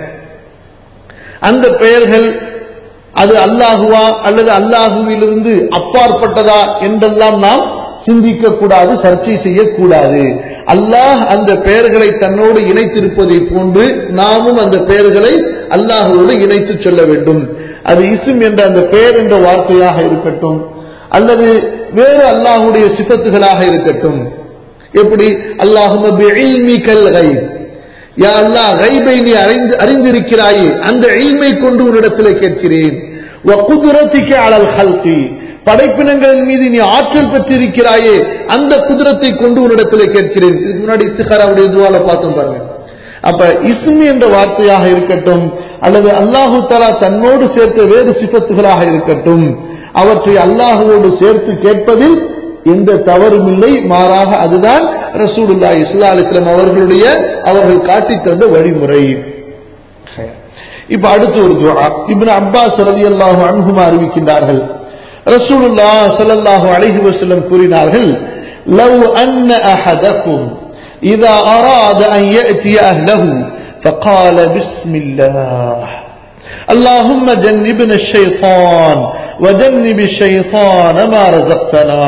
B: அந்த பெயர்கள் அது அல்லாஹுவா அல்லது அல்லாஹுவிலிருந்து அப்பாற்பட்டதா என்றெல்லாம் நாம் சிந்திக்க கூடாது சர்ச்சை செய்யக்கூடாது அல்லாஹ் அந்த பெயர்களை தன்னோடு இணைத்திருப்பதை போன்று நாமும் அந்த பெயர்களை அல்லாஹுவோடு இணைத்து சொல்ல வேண்டும் அது இஸ்ம் என்ற அந்த பெயர் என்ற வார்த்தையாக இருக்கட்டும் அல்லது வேறு அல்லாஹுடைய சிபத்துகளாக இருக்கட்டும் எப்படி அல்லாஹும யா அல்லாஹ் கைபை நீ அறிந்து அறிந்திருக்கிறாயே அந்த இல்மை கொண்டு உன்னிடத்தில் கேட்கிறேன் குதிரத்திக்கு அழல் ஹல்கி படைப்பினங்களின் மீது நீ ஆற்றல் பெற்றிருக்கிறாயே அந்த குதிரத்தை கொண்டு உன்னிடத்தில் கேட்கிறேன் இதுக்கு முன்னாடி இஸ்திகாராவுடைய துவால பார்த்தோம் பாருங்க அப்ப இஸ்மி என்ற வார்த்தையாக இருக்கட்டும் அல்லது அல்லாஹு தலா தன்னோடு சேர்த்த வேறு சிபத்துகளாக இருக்கட்டும் அவற்றை அல்லாஹுவோடு சேர்த்து கேட்பதில் எந்த தவறும் இல்லை மாறாக அதுதான் ரசூலுல்லா இஸ்லா அலிஸ்லாம் அவர்களுடைய அவர்கள் காட்டி தந்த வழிமுறை இப்ப அடுத்து ஒரு துவா இப்னு அப்பாஸ் ரலியல்லாஹு அன்ஹுமா அறிவிக்கின்றார்கள் ரசூலுல்லா ஸல்லல்லாஹு அலைஹி வஸல்லம் கூறினார்கள் லவ் அன்ன அஹதக்கும் إذا أراد أن يأتي أهله فقال بسم الله اللهم جنبنا الشيطان وجنب الشيطان ما رزقتنا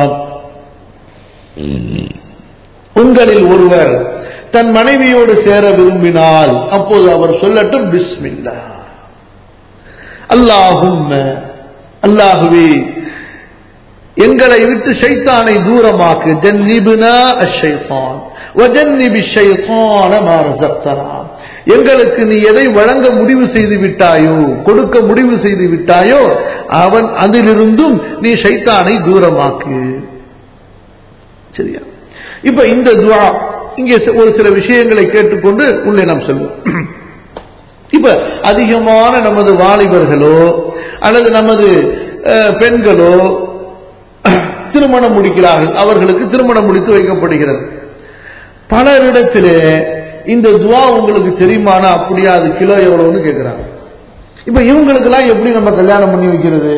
B: உங்களில் ஒருவர் தன் மனைவியோடு சேர விரும்பினால் அப்போது அவர் சொல்லட்டும் பிஸ்மில்லா அல்லாஹும் அல்லாஹுவே எங்களை விட்டு ஷைத்தானை தூரமாக்கு ஜன்னிபுனா அஷைத்தான் வஜன்னிபி ஷைத்தான மா ரஸக்தனா எங்களுக்கு நீ எதை வழங்க முடிவு செய்து விட்டாயோ கொடுக்க முடிவு செய்து விட்டாயோ அவன் அதிலிருந்தும் நீ ஷைத்தானை தூரமாக்கு சரியா இப்ப இந்த துவா இங்கே ஒரு சில விஷயங்களை கேட்டுக்கொண்டு உள்ளே நாம் செல்வோம் இப்ப அதிகமான நமது வாலிபர்களோ அல்லது நமது அஹ், பெண்களோ திருமணம் முடிக்கிறார்கள் அவர்களுக்கு திருமணம் முடித்து வைக்கப்படுகிறது பலரிடத்திலே இந்த துவா உங்களுக்கு தெரியுமானா அப்படியா அது கிலோ எவ்வளவுன்னு கேட்கிறாங்க இப்ப இவங்களுக்கெல்லாம் எப்படி நம்ம கல்யாணம் பண்ணி வைக்கிறது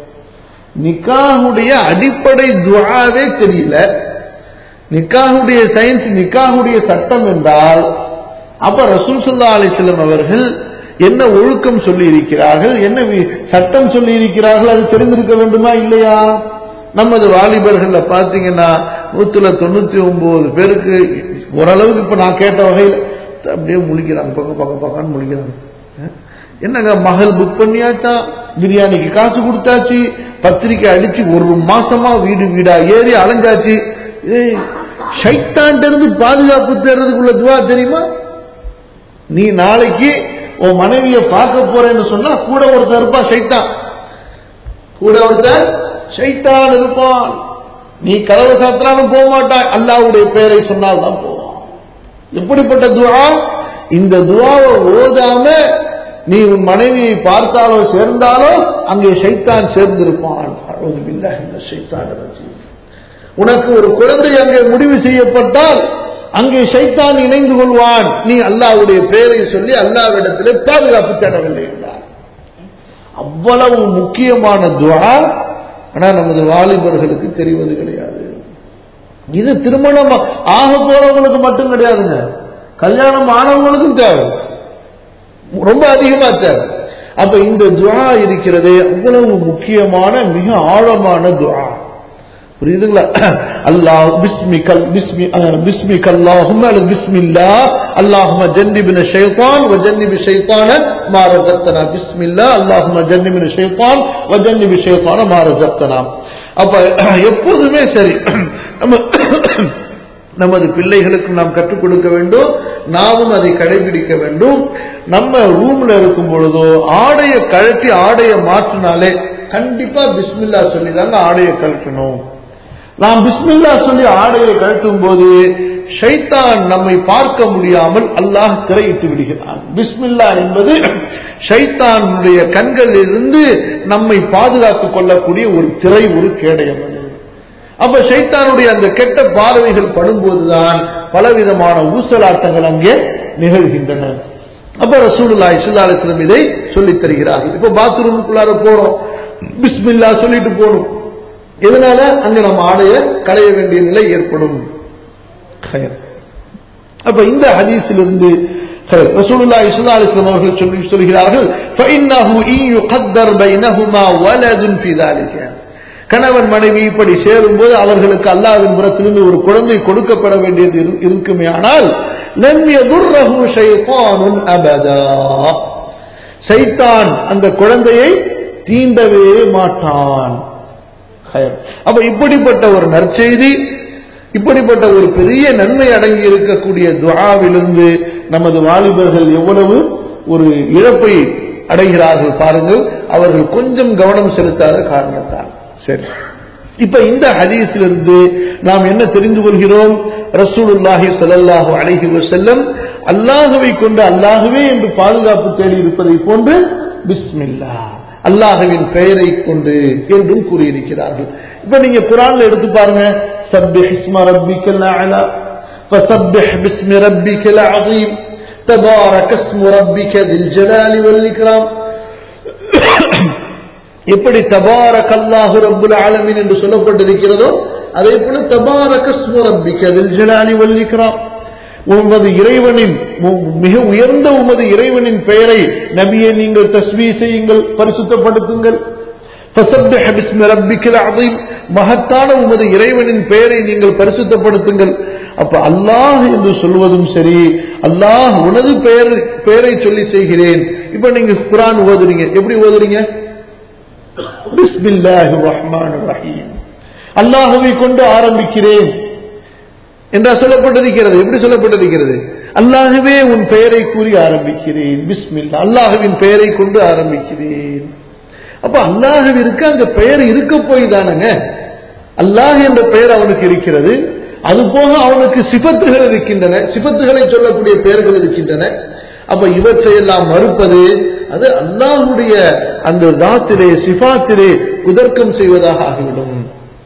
B: நிக்காஹுடைய அடிப்படை துவாவே தெரியல நிக்காஹுடைய சயின்ஸ் நிக்காஹுடைய சட்டம் என்றால் அப்ப ரசூல் சல்லா அலிஸ்லம் அவர்கள் என்ன ஒழுக்கம் சொல்லி இருக்கிறார்கள் என்ன வி- சட்டம் சொல்லி இருக்கிறார்கள் அது தெரிந்திருக்க வேண்டுமா இல்லையா நமது வாலிபர்கள்ல பாத்தீங்கன்னா நூத்துல தொண்ணூத்தி ஒன்பது பேருக்கு ஓரளவுக்கு இப்ப நான் கேட்ட வகையில் அப்படியே முழிக்கிறாங்க பக்கம் பக்கம் பக்கம்னு முழிக்கிறாங்க அஹ், என்னங்க மகள் புக் பண்ணியாச்சா பிரியாணிக்கு காசு கொடுத்தாச்சு பத்திரிக்கை அடிச்சு ஒரு மாசமா வீடு வீடா ஏறி அலைஞ்சாச்சு ஏய் ஷைத்தான்ட்ட இருந்து பாதுகாப்பு தேடுறதுக்குள்ள துவா தெரியுமா நீ நாளைக்கு உன் மனைவியை பார்க்க போறேன்னு சொன்னா கூட ஒருத்தன் இருப்பான் ஷைத்தான் கூட ஒருத்தன் ஷைத்தான் இருப்பான் நீ கதவை சாத்திராலும் போக மாட்டாய் அல்லாஹ்வுடைய பெயரை சொன்னால் தான் போவான் எப்படிப்பட்ட துவா இந்த துவாவை ஓதாம நீ உன் மனைவியை பார்த்தாலோ சேர்ந்தாலோ அங்கே ஷைத்தான் சேர்ந்திருப்பான் அழுது பில்லாஹ் இந்த ஷைத்தான் ரஜீம். உனக்கு ஒரு குழந்தை அங்கே முடிவு செய்யப்பட்டால் அங்கே ஷைத்தான் இணைந்து கொள்வான் நீ அல்லாஹ்வுடைய பெயரை சொல்லி அல்லாவிடத்திலே பாதுகாப்பு தேடவில்லை என்றார் அவ்வளவு முக்கியமான துவா ஆனா நமது வாலிபர்களுக்கு தெரிவது கிடையாது இது திருமணம் ஆக போறவங்களுக்கு மட்டும் கிடையாதுங்க கல்யாணம் ஆனவங்களுக்கும் தேவை ரொம்ப அதிகமா தேவை அப்ப இந்த துவா இருக்கிறதே அவ்வளவு முக்கியமான மிக ஆழமான துவா புரியுதுங்களா அல்லாஹ் பிஸ்மிகல் பிஸ்மி அஹ், பிஸ்மிக அல்லாஹும்ம அல்லது பிஸ்மில்லா அல்லாஹும்ம ஜன்னிபின ஷைத்தான் வ ஜன்னிபி ஷைத்தான மா ரஸக்தனா பிஸ்மில்லா அல்லாஹும்ம ஜன்னிபின ஷைத்தான் வ ஜன்னிபி ஷைத்தான மா ரஸக்தனா அப்ப எப்போதுமே சரி நம்ம நமது பிள்ளைகளுக்கு நாம் கற்றுக் கொடுக்க வேண்டும் நாமும் அதை கடைபிடிக்க வேண்டும் நம்ம ரூம்ல இருக்கும் பொழுதோ ஆடையை கழட்டி ஆடையை மாற்றினாலே கண்டிப்பா பிஸ்மில்லா சொல்லி தாங்க ஆடையை கழட்டணும் நாம் பிஸ்மில்லா சொல்லி ஆடையை கழட்டும் போது ஷைத்தான் நம்மை பார்க்க முடியாமல் அல்லாஹ் திரையிட்டு விடுகிறான் பிஸ்மில்லா என்பது ஷைத்தானுடைய கண்களிலிருந்து நம்மை பாதுகாத்துக் கொள்ளக்கூடிய ஒரு திரை ஒரு கேடயம் அது அப்ப ஷைத்தானுடைய அந்த கெட்ட பார்வைகள் படும்போதுதான் பலவிதமான ஊசலாட்டங்கள் அங்கே நிகழ்கின்றன அப்ப ரசூலுல்லாஹி ஸல்லல்லாஹு அலைஹி வஸல்லம் இதை சொல்லித் தருகிறார்கள் இப்ப பாத்ரூமுக்குள்ளார போறோம் பிஸ்மில்லா சொல்லிட்டு போகணும் எதனால அங்க நம்ம ஆடைய களைய வேண்டிய நிலை ஏற்படும் கயர். அப்ப இந்த ஹதீஸிலிருந்து ரசூலுல்லாஹி ஸல்லல்லாஹு அலைஹி வஸல்லம் அவர்கள் சொல்லி சொல்கிறார்கள் فإنه إن يقدر بينهما ولد في ذلك கணவன் மனைவி இப்படி சேரும்போது அவர்களுக்கு அல்லாஹ்வின் புறத்திலிருந்து ஒரு குழந்தை கொடுக்கப்பட வேண்டியது இரு- இருக்குமே ஆனால் لم يضره شيطان أبدا சைத்தான் அந்த குழந்தையை தீண்டவே மாட்டான் ஹயர். அப்ப இப்படிப்பட்ட ஒரு நற்செய்தி இப்படிப்பட்ட ஒரு பெரிய நன்மை அடங்கி இருக்கக்கூடிய துஆவிலிருந்து நமது வாலிபர்கள் எவ்வளவு ஒரு இழப்பை அடைகிறார்கள் பாருங்கள் அவர்கள் கொஞ்சம் கவனம் செலுத்தாத காரணத்தால் சரி இப்ப இந்த ஹதீஸிலிருந்து நாம் என்ன தெரிந்து கொள்கிறோம் ரசூலுல்லாஹி ஸல்லல்லாஹு அலைஹி வஸல்லம் அல்லாஹுவை கொண்டு அல்லாஹுவே என்று பாதுகாப்பு தேடி இருப்பதை போன்று பிஸ்மில்லா அல்லாஹுவின் பெயரை கொண்டு என்றும் கூறியிருக்கிறார்கள் இப்ப நீங்க குரான்ல எடுத்து பாருங்க சப்பிஹ் இஸ்ம ரப்பிக்கல் அலா فسبح باسم ربك العظيم تبارك اسم ربك ذي الجلال والإكرام எப்படி தபாரக் அல்லாஹு ரப்புல் ஆலமீன் என்று சொல்லப்பட்டிருக்கிறதோ அதே போல தபாரக ஸ்மு ரப்பிக தில் ஜலாலி வல் இக்ராம் உமது இறைவனின் உ- மிக உயர்ந்த உமது இறைவனின் பெயரை நபியை நீங்கள் தஸ்மீ செய்யுங்கள் பரிசுத்தப்படுத்துங்கள் فسبح باسم ربك العظيم மகத்தான உமது இறைவனின் பெயரை நீங்கள் பரிசுத்தப்படுத்துங்கள் அப்ப அல்லாஹ் என்று சொல்வதும் சரி அல்லாஹ் உனது பெயர் பெயரை சொல்லி செய்கிறேன் இப்ப நீங்க குரான் ஓதுறீங்க எப்படி ஓதுறீங்க பிஸ்மில்லாஹி ரஹ்மான் ரஹீம் அல்லாஹுவை கொண்டு ஆரம்பிக்கிறேன் என்றா சொல்லப்பட்டிருக்கிறது எப்படி சொல்லப்பட்டிருக்கிறது அல்லாஹுவே உன் பெயரை கூறி ஆரம்பிக்கிறேன் பிஸ்மில்லா அல்லாஹுவின் பெயரை கொண்டு ஆரம்பிக்கிறேன் அப்ப அல்லாஹுவிற்கு அந்த பெயர் இருக்க போய் தானங்க அல்லாஹ் என்ற பெயர் அவனுக்கு இருக்கிறது அது போக அவனுக்கு சிபத்துகள் இருக்கின்றன சிபத்துகளை சொல்லக்கூடிய பெயர்கள் இருக்கின்றன அப்ப இவற்றையெல்லாம் மறுப்பது அது அல்லாஹுடைய அந்த தாத்திலே சிபாத்திலே குதர்க்கம் செய்வதாக ஆகிவிடும்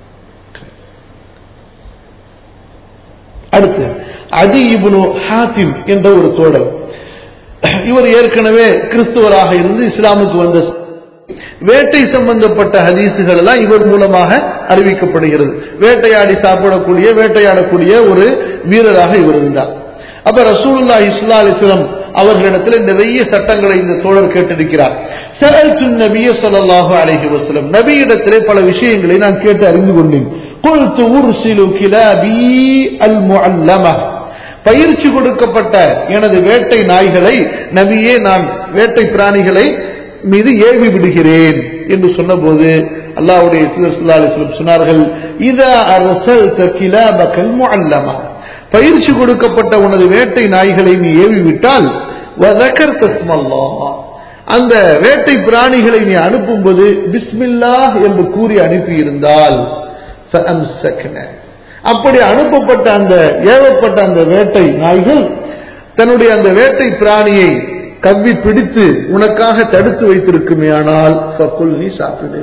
B: அடுத்து அதி இப்னு ஹாத்திம் என்ற ஒரு தோழர் இவர் ஏற்கனவே கிறிஸ்துவராக இருந்து இஸ்லாமுக்கு வந்த வேட்டை சம்பந்தப்பட்ட ஹதீசுகள் எல்லாம் இவர் மூலமாக அறிவிக்கப்படுகிறது வேட்டையாடி சாப்பிடக்கூடிய வேட்டையாடக்கூடிய ஒரு வீரராக இவர் இருந்தார் அப்ப ரசூலுல்லாஹி ஸல்லல்லாஹு அலைஹி வஸல்லம் அவர்களிடத்தில் நிறைய சட்டங்களை இந்த தோழர் கேட்டிருக்கிறார் சஅல்து நபிய ஸல்லல்லாஹு அலைஹி வஸல்லம் நபியிடத்திலே பல விஷயங்களை நான் கேட்டு அறிந்து கொண்டேன் قلت أرسل كلابي المعلمة பயிற்சி கொடுக்கப்பட்ட எனது வேட்டை நாய்களை நபியே நான் வேட்டை பிராணிகளை மீது ஏவி விடுகிறேன் என்று சொன்னபோது அல்லாஹ்வுடைய தூதர் ஸல்லல்லாஹு அலைஹி வஸல்லம் சொன்னார்கள் இதா அர்சல்த கிலாபகல் முஅல்லமா பயிற்சி கொடுக்கப்பட்ட உனது வேட்டை நாய்களை நீ ஏவி விட்டால் வதக்கர் தஸ்மல்லாஹ் அந்த வேட்டை பிராணிகளை நீ அனுப்பும்போது பிஸ்மில்லாஹ் என்று கூறி அனுப்பியிருந்தால் فأمسكنا. அப்படி அனுப்பப்பட்ட அந்த ஏவப்பட்ட அந்த வேட்டை நாய்கள் தன்னுடைய அந்த வேட்டை பிராணியை கவ்வி பிடித்து உனக்காக தடுத்து வைத்திருக்குமே ஆனால் ஃபக்குல் நீ சாப்பிடு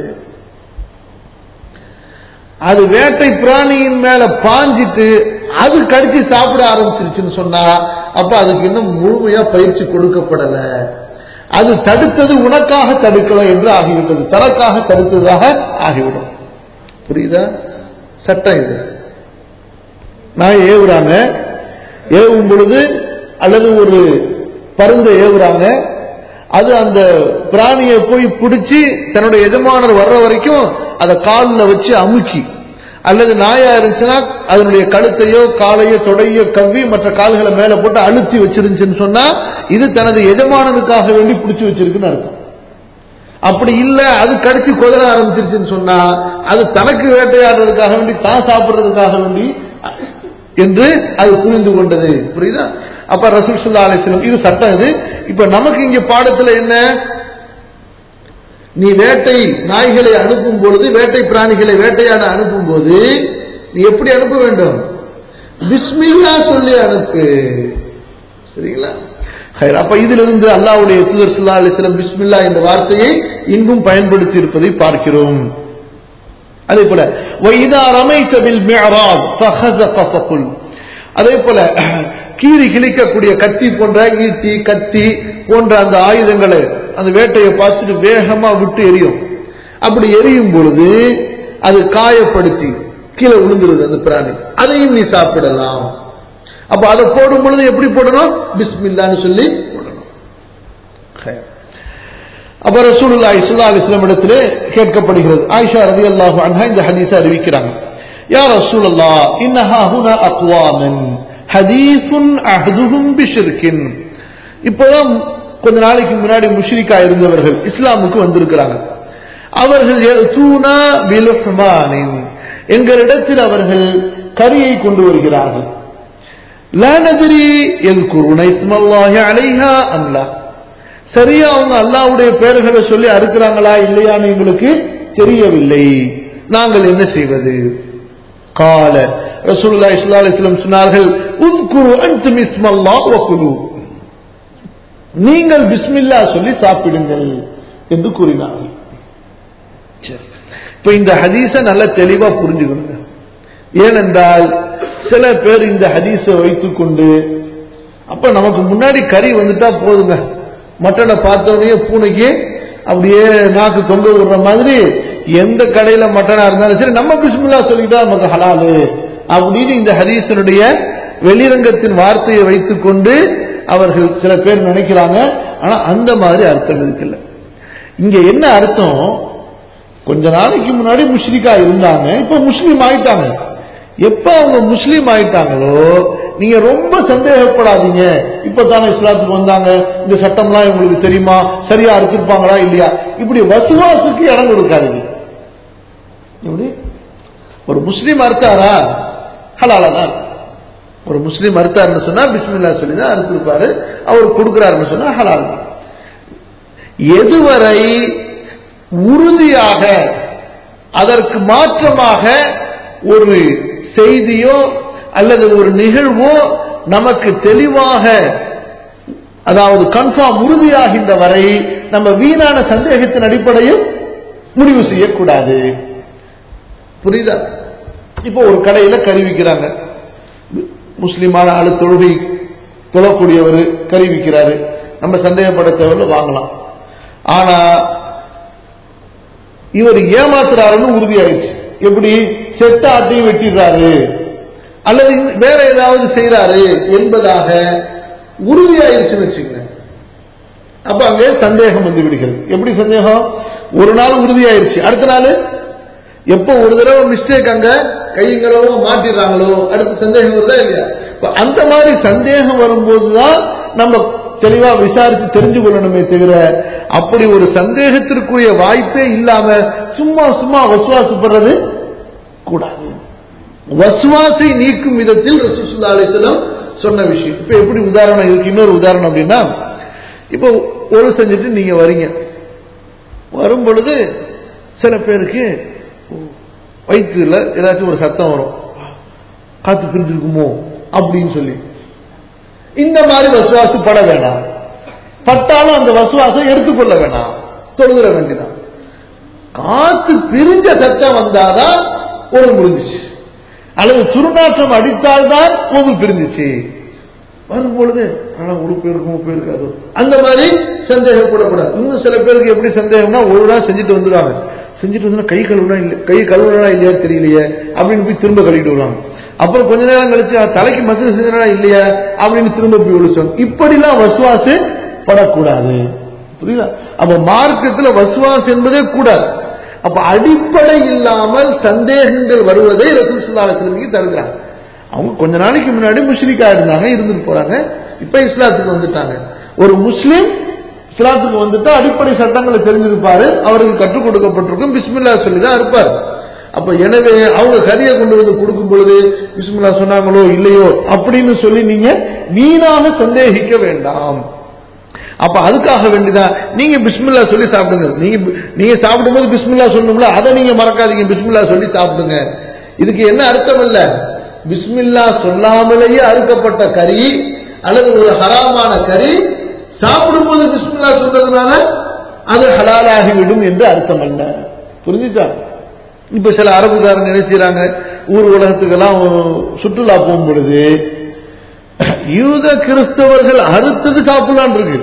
B: அது வேட்டை பிராணியின் மேல பாஞ்சிட்டு அது கடிச்சு சாப்பிட ஆரம்பிச்சிருச்சுன்னு சொன்னா அப்ப அதுக்கு இன்னும் முழுமையா பயிற்சி கொடுக்கப்படல அது தடுத்தது உனக்காக தடுக்கல என்று ஆகிவிட்டது தனக்காக தடுத்ததாக ஆகிவிடும் புரியுதா சட்டம் இது நான் ஏவுறாங்க ஏவும் பொழுது அல்லது ஒரு பருந்தை ஏவுறாங்க அது அந்த பிராணியை போய் பிடிச்சி தன்னுடைய எஜமானர் வர்ற வரைக்கும் அதை காலில் வச்சு அமுக்கி அல்லது நாயா இருந்துச்சுன்னா அதனுடைய கழுத்தையோ காலையோ தொடையோ கவ்வி மற்ற கால்களை மேல போட்டு அழுத்தி வச்சிருந்துச்சுன்னு சொன்னா இது தனது எஜமானனுக்காக வேண்டி பிடிச்சி வச்சிருக்குன்னு அர்த்தம் அப்படி இல்ல அது கடிச்சு கொதற ஆரம்பிச்சிருச்சுன்னு சொன்னா அது தனக்கு வேட்டையாடுறதுக்காக வேண்டி தான் சாப்பிடுறதுக்காக வேண்டி என்று அது புரிந்து கொண்டது புரியுதா அப்ப ரசூல் சுல்லா அலிஸ்லம் இது சட்டம் இது இப்ப நமக்கு இங்க பாடத்துல என்ன நீ வேட்டை நாய்களை அனுப்பும் பொழுது வேட்டை பிராணிகளை வேட்டையாட அனுப்பும் போது நீ எப்படி அனுப்ப வேண்டும் பிஸ்மில்லா சொல்லி அனுப்பு சரிங்களா ஹைர். அப்ப இதிலிருந்து அல்லாஹ்வுடைய தூதர் ஸல்லல்லாஹு அலைஹி வஸல்லம் பிஸ்மில்லா என்ற வார்த்தையை இன்றும் பயன்படுத்தி இருப்பதை பார்க்கிறோம் அதே போல வைதா ரமைத்த பில் மிஅராப் ஃபஹஸக ஃபகுல் அதே போல கீறி கிழிக்கக்கூடிய கத்தி போன்ற ஈட்டி கத்தி போன்ற அந்த ஆயுதங்களை அந்த வேட்டையை பார்த்துட்டு வேகமா விட்டு எரியும் அப்படி எரியும் பொழுது அது காயப்படுத்தி கீழே விழுந்துருது அந்த பிராணி அதையும் நீ சாப்பிடலாம் அப்ப அதை போடும் பொழுது எப்படி போடணும் பிஸ்மில்லான்னு சொல்லி போடணும் ஹைர். அப்ப ரசூலுல்லாஹி ஸல்லல்லாஹு அலைஹி வஸல்லம் இடத்திலே கேட்கப்படுகிறது ஆயிஷா ரலியல்லாஹு அன்ஹா இந்த ஹதீஸை அறிவிக்கிறாங்க யா ரசூலல்லாஹ் இன்னஹா ஹுனா அக்வாமன் ஹதீஸுன் அஹதுஹும் பிஷிர்கின் இப்போதான் கொஞ்ச நாளைக்கு முன்னாடி முஷ்ரிக்கா இருந்தவர்கள் இஸ்லாமுக்கு வந்திருக்கிறாங்க அவர்கள் யஅதூனா பிலுஹ்மானின் எங்களிடத்தில் அவர்கள் கரியை கொண்டு வருகிறார்கள் லா நத்ரி யذكرون اسم الله عليها ام لا சரியா அவங்க அல்லாஹ்வுடைய பெயர்களை சொல்லி அறுக்கிறாங்களா இல்லையான்னு எங்களுக்கு தெரியவில்லை நாங்கள் என்ன செய்வது கால ரசூலுல்லாஹி ஸல்லல்லாஹு அலைஹி வஸல்லம் சொன்னார்கள் உذ்குரு அன்தும் இஸ்மல்லாஹ் வகுலு நீங்கள் பிஸ்மில்லா சொல்லி சாப்பிடுங்கள் என்று கூறினார்கள் சரி. இப்ப இந்த ஹதீஸை நல்லா தெளிவா புரிஞ்சுக்கணும் ஏனென்றால் சில பேர் இந்த ஹதீஸை வைத்துக்கொண்டு அப்ப நமக்கு முன்னாடி கறி வந்துட்டா போதுங்க மட்டனை பார்த்தோடனே பூனைக்கு அப்படியே நாக்கு தொங்க விடுற மாதிரி எந்த கடையில மட்டனா இருந்தாலும் சரி நம்ம பிஸ்மில்லா சொல்லிட்டா நமக்கு ஹலாலு அப்படின்னு இந்த ஹதீஸனுடைய வெளிரங்கத்தின் வார்த்தையை வைத்துக்கொண்டு அவர்கள் சில பேர் நினைக்கிறாங்க ஆனா அந்த மாதிரி அர்த்தம் இருக்குல்ல இங்க என்ன அர்த்தம் கொஞ்ச நாளைக்கு முன்னாடி முஸ்லிக்கா இருந்தாங்க இப்ப முஸ்லீம் ஆயிட்டாங்க எப்ப அவங்க முஸ்லீம் ஆயிட்டாங்களோ நீங்க ரொம்ப சந்தேகப்படாதீங்க இப்பதானே இஸ்லாத்துக்கு வந்தாங்க இந்த சட்டம்லாம் உங்களுக்கு தெரியுமா சரியா அறுத்திருப்பாங்களா இல்லையா இப்படி வசுவாசுக்கு இடம் கொடுக்காதீங்க எப்படி ஒரு முஸ்லீம் அறுத்தாரா ஹலாலா தான் ஒரு முஸ்லீம் அறுத்தாருன்னு சொன்னா பிஸ்மில்லா சொல்லி தான் அறுத்திருப்பாரு அவர் கொடுக்கிறாருன்னு சொன்னா ஹலால் தான். எதுவரை உறுதியாக அதற்கு மாற்றமாக ஒரு செய்தியோ அல்லது ஒரு நிகழ்வோ நமக்கு தெளிவாக அதாவது கன்ஃபார்ம் உறுதியாகின்ற வரை நம்ம வீணான சந்தேகத்தின் அடிப்படையில் முடிவு செய்யக்கூடாது புரியுதா இப்போ ஒரு கடையில கறி விற்கிறாங்க முஸ்லிமான ஆளு தொழுகை தொழக்கூடியவர் கறி விற்கிறாரு நம்ம சந்தேகப்பட தேவையில்ல வாங்கலாம் ஆனா இவர் ஏமாத்துறாருன்னு உறுதியாயிடுச்சு எப்படி செத்த ஆட்டையும் வெட்டிடுறாரு அல்லது இன்னும் வேற ஏதாவது செய்யறாரு என்பதாக உறுதியாயிருச்சுன்னு வச்சுங்க அப்ப அங்கே சந்தேகம் வந்து விடுகிறது எப்படி சந்தேகம் ஒரு நாள் உறுதியாயிருச்சு அடுத்த நாள் எப்போ ஒரு தடவை மிஸ்டேக் அங்க கைங்களவோ மாட்டிடுறாங்களோ அடுத்த சந்தேகம் வருதா இல்லையா இப்ப அந்த மாதிரி சந்தேகம் வரும்போதுதான் நம்ம தெளிவா விசாரிச்சு தெரிஞ்சு கொள்ளணுமே தவிர அப்படி ஒரு சந்தேகத்திற்குரிய வாய்ப்பே இல்லாம சும்மா சும்மா வசுவாசப்படுறது கூடாது வசுவாசை நீக்கும் விதத்தில் ரசூசுல்லா அலிஸ்லாம் சொன்ன விஷயம் இப்ப எப்படி உதாரணம் இருக்கு இன்னொரு உதாரணம் அப்படின்னா இப்போ ஒரு செஞ்சுட்டு நீங்க வரீங்க வரும் பொழுது சில பேருக்கு வயிற்றுல ஏதாச்சும் ஒரு சத்தம் வரும் காத்து பிரிஞ்சிருக்குமோ அப்படின்னு சொல்லி இந்த மாதிரி வசுவாசு பட வேணாம் பட்டாலும் அந்த வசுவாசம் எடுத்துக்கொள்ள வேணாம் தொழுகிற வேண்டிதான் காத்து பிரிஞ்ச சத்தம் வந்தாதான் ஒரு முடிஞ்சிச்சு அல்லது துர்நாற்றம் அடித்தால்தான் போது பிரிஞ்சிச்சு வரும் பொழுது ஆனா உறுப்பு இருக்கும் உப்பு இருக்காது அந்த மாதிரி சந்தேகப்படக்கூடாது இன்னும் சில பேருக்கு எப்படி சந்தேகம்னா ஒரு நாள் செஞ்சுட்டு வந்துடுவாங்க செஞ்சுட்டு வந்து கை கழுவுனா இல்லை கை கழுவுனா இல்லையா தெரியலையே அப்படின்னு போய் திரும்ப கழுவிட்டு வருவாங்க அப்புறம் கொஞ்ச நேரம் கழிச்சு "ஆ, தலைக்கு மசூல் செஞ்சனா இல்லையா அப்படின்னு திரும்ப போய் ஒழிச்சுவாங்க இப்படிலாம் வசுவாசு படக்கூடாது புரியுதா அப்ப மார்க்கத்துல வசுவாஸ் என்பதே கூடாது அப்ப அடிப்படை இல்லாமல் சந்தேகங்கள் வருவதை ரசூல் ஸல்லல்லாஹு அலைஹி வஸல்லம் தருகிறாங்க அவங்க கொஞ்ச நாளைக்கு முன்னாடி முஸ்லிக்கா இருந்தாங்க இருந்துட்டு போறாங்க இப்ப இஸ்லாத்துக்கு வந்துட்டாங்க ஒரு முஸ்லிம் இஸ்லாத்துக்கு வந்துட்டா அடிப்படை சட்டங்களை தெரிஞ்சிருப்பாரு அவருக்கு கற்றுக் கொடுக்கப்பட்டிருக்கும் பிஸ்மில்லா சொல்லி தான் இருப்பார் அப்ப எனவே அவங்க கரியை கொண்டு வந்து கொடுக்கும் பொழுது பிஸ்மில்லா சொன்னாங்களோ இல்லையோ அப்படின்னு சொல்லி நீங்க வீணாக சந்தேகிக்க வேண்டாம் அப்ப அதுக்காக வேண்டிதான் நீங்க பிஸ்மில்லா சொல்லி சாப்பிடுங்க நீங்க நீங்க சாப்பிடும்போது பிஸ்மில்லா சொல்லணும்ல அதை நீங்க மறக்காதீங்க பிஸ்மில்லா சொல்லி சாப்பிடுங்க இதுக்கு என்ன அர்த்தம் இல்ல பிஸ்மில்லா சொல்லாமலேயே அறுக்கப்பட்ட கறி அல்லது ஒரு ஹராமான கறி சாப்பிடும்போது பிஸ்மில்லா சொல்றதுனால அது ஹலாலாகிவிடும் என்று அர்த்தம் அல்ல புரிஞ்சுச்சா இப்ப சில அரபுக்காரங்க நினைச்சுறாங்க ஊர் உலகத்துக்கெல்லாம் சுற்றுலா போகும் பொழுது யூத கிறிஸ்தவர்கள் அறுத்தது சாப்பிடலான் இருக்கு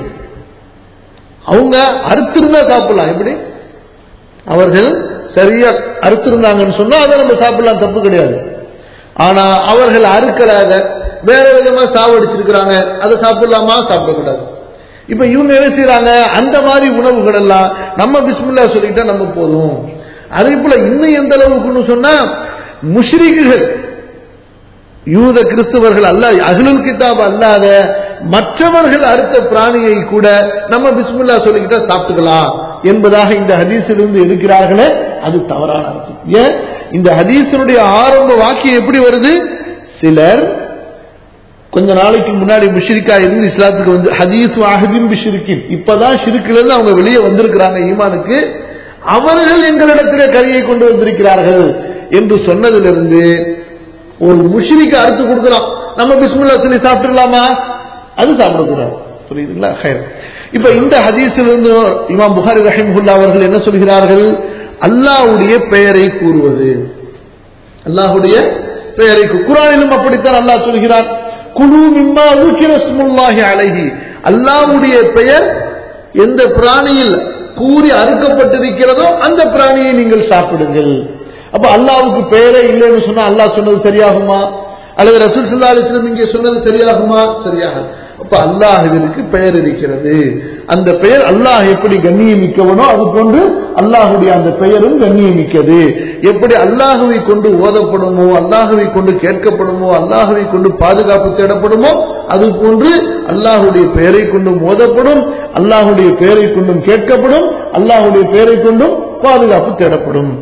B: அவங்க அறுத்திருந்தா சாப்பிடலாம் எப்படி அவர்கள் சரியா அறுத்திருந்தாங்கன்னு சொன்னா அதை நம்ம சாப்பிடலாம் தப்பு கிடையாது ஆனா அவர்கள் அறுக்கலாத வேற விதமா சாவடிச்சிருக்கிறாங்க அதை சாப்பிடலாமா சாப்பிடக்கூடாது இப்ப இவங்க என்ன செய்யறாங்க அந்த மாதிரி உணவுகள் எல்லாம் நம்ம பிஸ்மில்லா சொல்லிட்டா நம்ம போதும் அதே போல இன்னும் எந்த அளவுக்குன்னு சொன்னா முஷ்ரிக்குகள் யூத கிறிஸ்தவர்கள் அல்ல அகலுல் கிதாப் அல்லாத மற்றவர்கள் அறுத்த பிராணியை கூட நம்ம பிஸ்மில்லா சொல்லிக்கிட்டா சாப்பிட்டுக்கலாம் என்பதாக இந்த ஹதீஸிலிருந்து இருக்கிறார்களே அது தவறான அர்த்தம் ஏன் இந்த ஹதீஸனுடைய ஆரம்ப வாக்கியம் எப்படி வருது சிலர் கொஞ்ச நாளைக்கு முன்னாடி முஷ்ரிக்கா இருந்து இஸ்லாத்துக்கு வந்து ஹதீஸ் அஹதின் பிஷ்ரிக்கின் இப்பதான் ஷிருக்குல இருந்து அவங்க வெளியே வந்திருக்கிறாங்க ஈமானுக்கு அவர்கள் எங்களிடத்திலே கரியை கொண்டு வந்திருக்கிறார்கள் என்று சொன்னதிலிருந்து ஒரு முஷ்ரிக்கு அறுத்து கொடுக்கலாம் நம்ம பிஸ்மில்லா சொல்லி சாப்பிட்டுலாமா அது சாப்பிடக்கூடாது புரியுதுங்களா ஹைர். இப்ப இந்த ஹதீஸிலிருந்து இமாம் புகாரி ரஹிமுல்லா அவர்கள் என்ன சொல்கிறார்கள் அல்லாஹ்வுடைய பெயரை கூறுவது அல்லாஹ்வுடைய பெயரை கூ- குர்ஆனிலும் அப்படித்தான் அல்லாஹ் சொல்கிறார் குழு மிம்மா ذكر اسم الله عليه அல்லாஹ்வுடைய பெயர் எந்த பிராணியில் கூறி அறுக்கப்பட்டிருக்கிறதோ அந்த பிராணியை நீங்கள் சாப்பிடுங்கள் அப்ப அல்லாஹ்வுக்கு பெயரே இல்லைன்னு சொன்னா அல்லாஹ் சொன்னது சரியாகுமா அல்லது ரசூல் ஸல்லல்லாஹு அலைஹி வஸல்லம் இங்கே சொன்னது சரியாகுமா சரியாகாது அப்ப அல்லாஹ்விற்கு பெயர் இருக்கிறது அந்த பெயர் அல்லாஹ் எப்படி கண்ணியமிக்கவனோ அது போன்று அல்லாஹுடைய அந்த பெயரும் கண்ணியமிக்கது எப்படி அல்லாஹுவை கொண்டு ஓதப்படுமோ அல்லாஹுவை கொண்டு கேட்கப்படுமோ அல்லாஹுவை கொண்டு பாதுகாப்பு தேடப்படுமோ அது போன்று அல்லாஹுடைய பெயரை கொண்டும் ஓதப்படும் அல்லாஹுடைய பெயரை கொண்டும் கேட்கப்படும் அல்லாஹுடைய பெயரை கொண்டும் பாதுகாப்பு தேடப்படும்